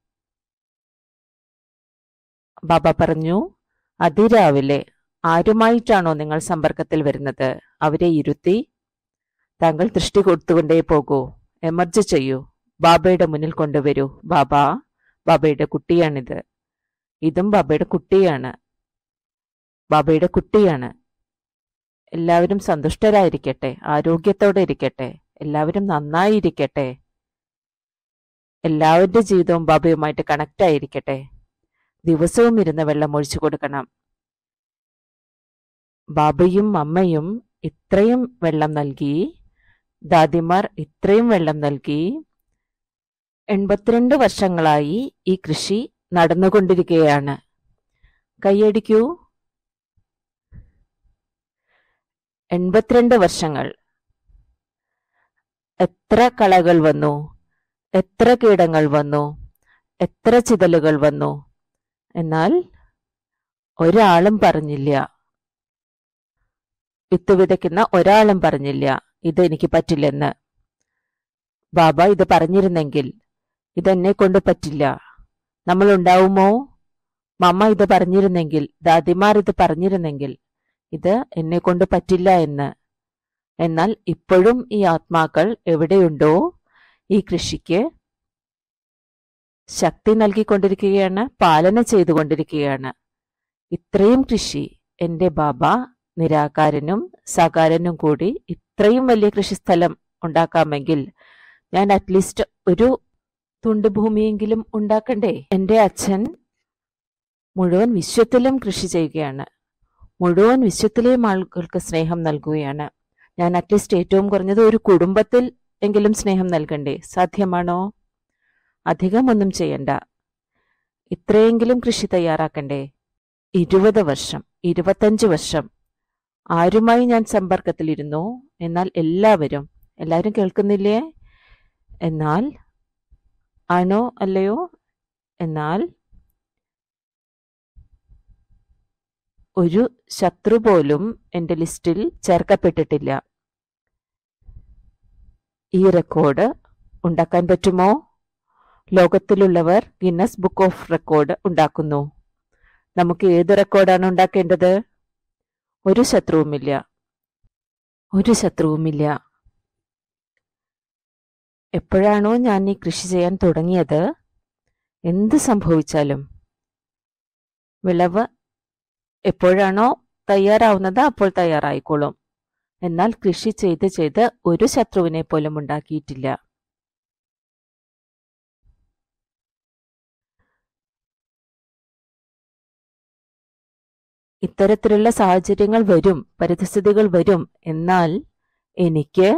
ബാബ പറഞ്ഞു അതിരാവിലെ ആരുമായിട്ടാണോ നിങ്ങൾ സമ്പർക്കത്തിൽ വരുന്നത് അവരെ ഇരുത്തി താങ്കൾ ദൃഷ്ടി കൊടുത്തുകൊണ്ടേ പോകൂ എമർജ് ചെയ്യൂ ബാബയുടെ മുന്നിൽ കൊണ്ടുവരൂ ബാബ ബാബയുടെ കുട്ടിയാണിത് ഇതും ബാബയുടെ കുട്ടിയാണ് ബാബയുടെ കുട്ടിയാണ് എല്ലാവരും സന്തുഷ്ടരായിരിക്കട്ടെ ആരോഗ്യത്തോടെ ഇരിക്കട്ടെ എല്ലാവരും നന്നായിരിക്കട്ടെ എല്ലാവരുടെ ജീവിതവും ബാബയുമായിട്ട് കണക്റ്റ് ആയിരിക്കട്ടെ ദിവസവും ഇരുന്ന് വെള്ളം ഒഴിച്ചു കൊടുക്കണം ബാബയും അമ്മയും ഇത്രയും വെള്ളം നൽകി ദാദിമാർ ഇത്രയും വെള്ളം നൽകി എൺപത്തിരണ്ട് വർഷങ്ങളായി ഈ കൃഷി നടന്നുകൊണ്ടിരിക്കുകയാണ് കൈയടിക്കൂ എൺപത്തിരണ്ട് വർഷങ്ങൾ എത്ര കളകൾ വന്നു എത്ര കീടങ്ങൾ വന്നു എത്ര ചിതലുകൾ വന്നു എന്നാൽ ഒരാളും പറഞ്ഞില്ല വിത്ത് വിതയ്ക്കുന്ന ഒരാളും പറഞ്ഞില്ല ഇത് എനിക്ക് പറ്റില്ലെന്ന് ബാബ ഇത് പറഞ്ഞിരുന്നെങ്കിൽ ഇതെന്നെ കൊണ്ട് പറ്റില്ല നമ്മൾ ഉണ്ടാവുമോ മമ്മ ഇത് പറഞ്ഞിരുന്നെങ്കിൽ ദാദിമാർ ഇത് പറഞ്ഞിരുന്നെങ്കിൽ ഇത് എന്നെ കൊണ്ട് പറ്റില്ല എന്ന് എന്നാൽ ഇപ്പോഴും ഈ ആത്മാക്കൾ എവിടെയുണ്ടോ ഈ കൃഷിക്ക് ശക്തി നൽകിക്കൊണ്ടിരിക്കുകയാണ് പാലന ചെയ്തുകൊണ്ടിരിക്കുകയാണ് ഇത്രയും കൃഷി എന്റെ ബാബ നിരാകാരനും സകാരനും കൂടി ഇത്രയും വലിയ കൃഷിസ്ഥലം ഉണ്ടാക്കാമെങ്കിൽ ഞാൻ അറ്റ്ലീസ്റ്റ് ഒരു തുണ്ട് ഭൂമിയെങ്കിലും ഉണ്ടാക്കണ്ടേ എന്റെ അച്ഛൻ മുഴുവൻ വിശ്വത്തിലും കൃഷി ചെയ്യുകയാണ് മുഴുവൻ വിശ്വത്തിലെയും ആളുകൾക്ക് സ്നേഹം നൽകുകയാണ് ഞാൻ അറ്റ്ലീസ്റ്റ് ഏറ്റവും കുറഞ്ഞത് ഒരു കുടുംബത്തിൽ എങ്കിലും സ്നേഹം നൽകണ്ടേ സാധ്യമാണോ അധികം ഒന്നും ചെയ്യണ്ട ഇത്രയെങ്കിലും കൃഷി തയ്യാറാക്കണ്ടേ ഇരുപത് വർഷം ഇരുപത്തഞ്ച് വർഷം ആരുമായി ഞാൻ സമ്പർക്കത്തിലിരുന്നു എന്നാൽ എല്ലാവരും എല്ലാവരും കേൾക്കുന്നില്ലേ എന്നാൽ ആണോ അല്ലയോ എന്നാൽ ഒരു ശത്രു പോലും എന്റെ ലിസ്റ്റിൽ ചേർക്കപ്പെട്ടിട്ടില്ല ഈ റെക്കോർഡ് ഉണ്ടാക്കാൻ പറ്റുമോ ലോകത്തിലുള്ളവർ ഗിന്നസ് ബുക്ക് ഓഫ് റെക്കോർഡ് ഉണ്ടാക്കുന്നു നമുക്ക് ഏത് റെക്കോർഡാണ് ഉണ്ടാക്കേണ്ടത് ഒരു ശത്രുവുമില്ല ഒരു ശത്രുവുമില്ല എപ്പോഴാണോ ഞാൻ ഈ കൃഷി ചെയ്യാൻ തുടങ്ങിയത് എന്ത് സംഭവിച്ചാലും വിളവ് എപ്പോഴാണോ തയ്യാറാവുന്നത് അപ്പോൾ തയ്യാറായിക്കോളും എന്നാൽ കൃഷി ചെയ്ത് ചെയ്ത് ഒരു ശത്രുവിനെ പോലും ഉണ്ടാക്കിയിട്ടില്ല ഇത്തരത്തിലുള്ള സാഹചര്യങ്ങൾ വരും പരിതസ്ഥിതികൾ വരും എന്നാൽ എനിക്ക്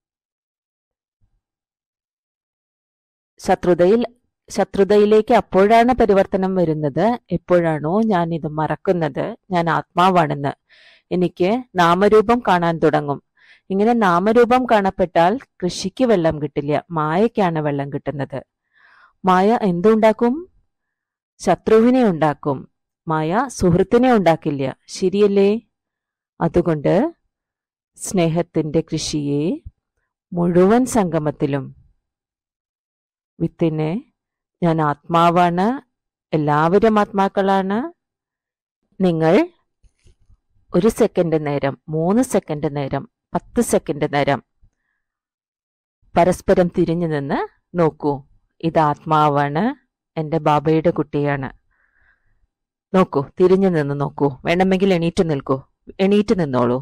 ശത്രുതയിൽ ശത്രുതയിലേക്ക് അപ്പോഴാണ് പരിവർത്തനം വരുന്നത് എപ്പോഴാണോ ഞാൻ ഇത് മറക്കുന്നത് ഞാൻ ആത്മാവാണെന്ന് എനിക്ക് നാമരൂപം കാണാൻ തുടങ്ങും ഇങ്ങനെ നാമരൂപം കാണപ്പെട്ടാൽ കൃഷിക്ക് വെള്ളം കിട്ടില്ല മായയ്ക്കാണ് വെള്ളം കിട്ടുന്നത് മായ എന്തുണ്ടാക്കും ശത്രുവിനെ ഉണ്ടാക്കും മായ സുഹൃത്തിനെ ഉണ്ടാക്കില്ല ശരിയല്ലേ അതുകൊണ്ട് സ്നേഹത്തിന്റെ കൃഷിയെ മുഴുവൻ സംഗമത്തിലും വിത്തിനെ ഞാൻ ആത്മാവാണ് എല്ലാവരും ആത്മാക്കളാണ് നിങ്ങൾ ഒരു സെക്കൻഡ് നേരം മൂന്ന് സെക്കൻഡ് നേരം പത്ത് സെക്കൻഡ് നേരം പരസ്പരം തിരിഞ്ഞു നിന്ന് നോക്കൂ ഇത് ആത്മാവാണ് എൻ്റെ ബാബയുടെ കുട്ടിയാണ് നോക്കൂ തിരിഞ്ഞു നിന്ന് നോക്കൂ വേണമെങ്കിൽ എണീറ്റ് നിൽക്കൂ എണീറ്റ് നിന്നോളൂ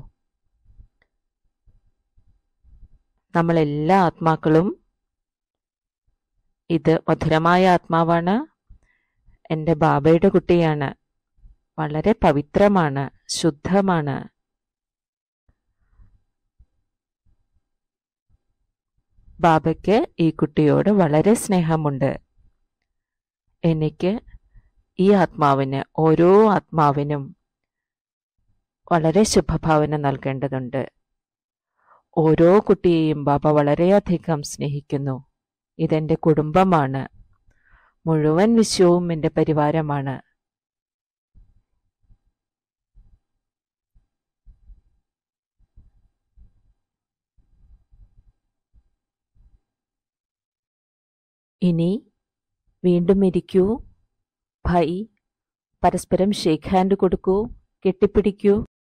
നമ്മളെല്ലാ ആത്മാക്കളും ഇത് മധുരമായ ആത്മാവാണ് എൻ്റെ ബാബയുടെ കുട്ടിയാണ് വളരെ പവിത്രമാണ് ശുദ്ധമാണ് ബാബയ്ക്ക് ഈ കുട്ടിയോട് വളരെ സ്നേഹമുണ്ട് എനിക്ക് ഈ ആത്മാവിന് ഓരോ ആത്മാവിനും വളരെ ശുഭഭാവന നൽകേണ്ടതുണ്ട് ഓരോ കുട്ടിയെയും ബാബ വളരെയധികം സ്നേഹിക്കുന്നു ഇതെന്റെ കുടുംബമാണ് മുഴുവൻ വിശ്വവും എന്റെ പരിവാരമാണ് ഇനി വീണ്ടും ഇരിക്കൂ ഭൈ പരസ്പരം ഷേക്ക് ഹാൻഡ് കൊടുക്കൂ കെട്ടിപ്പിടിക്കൂ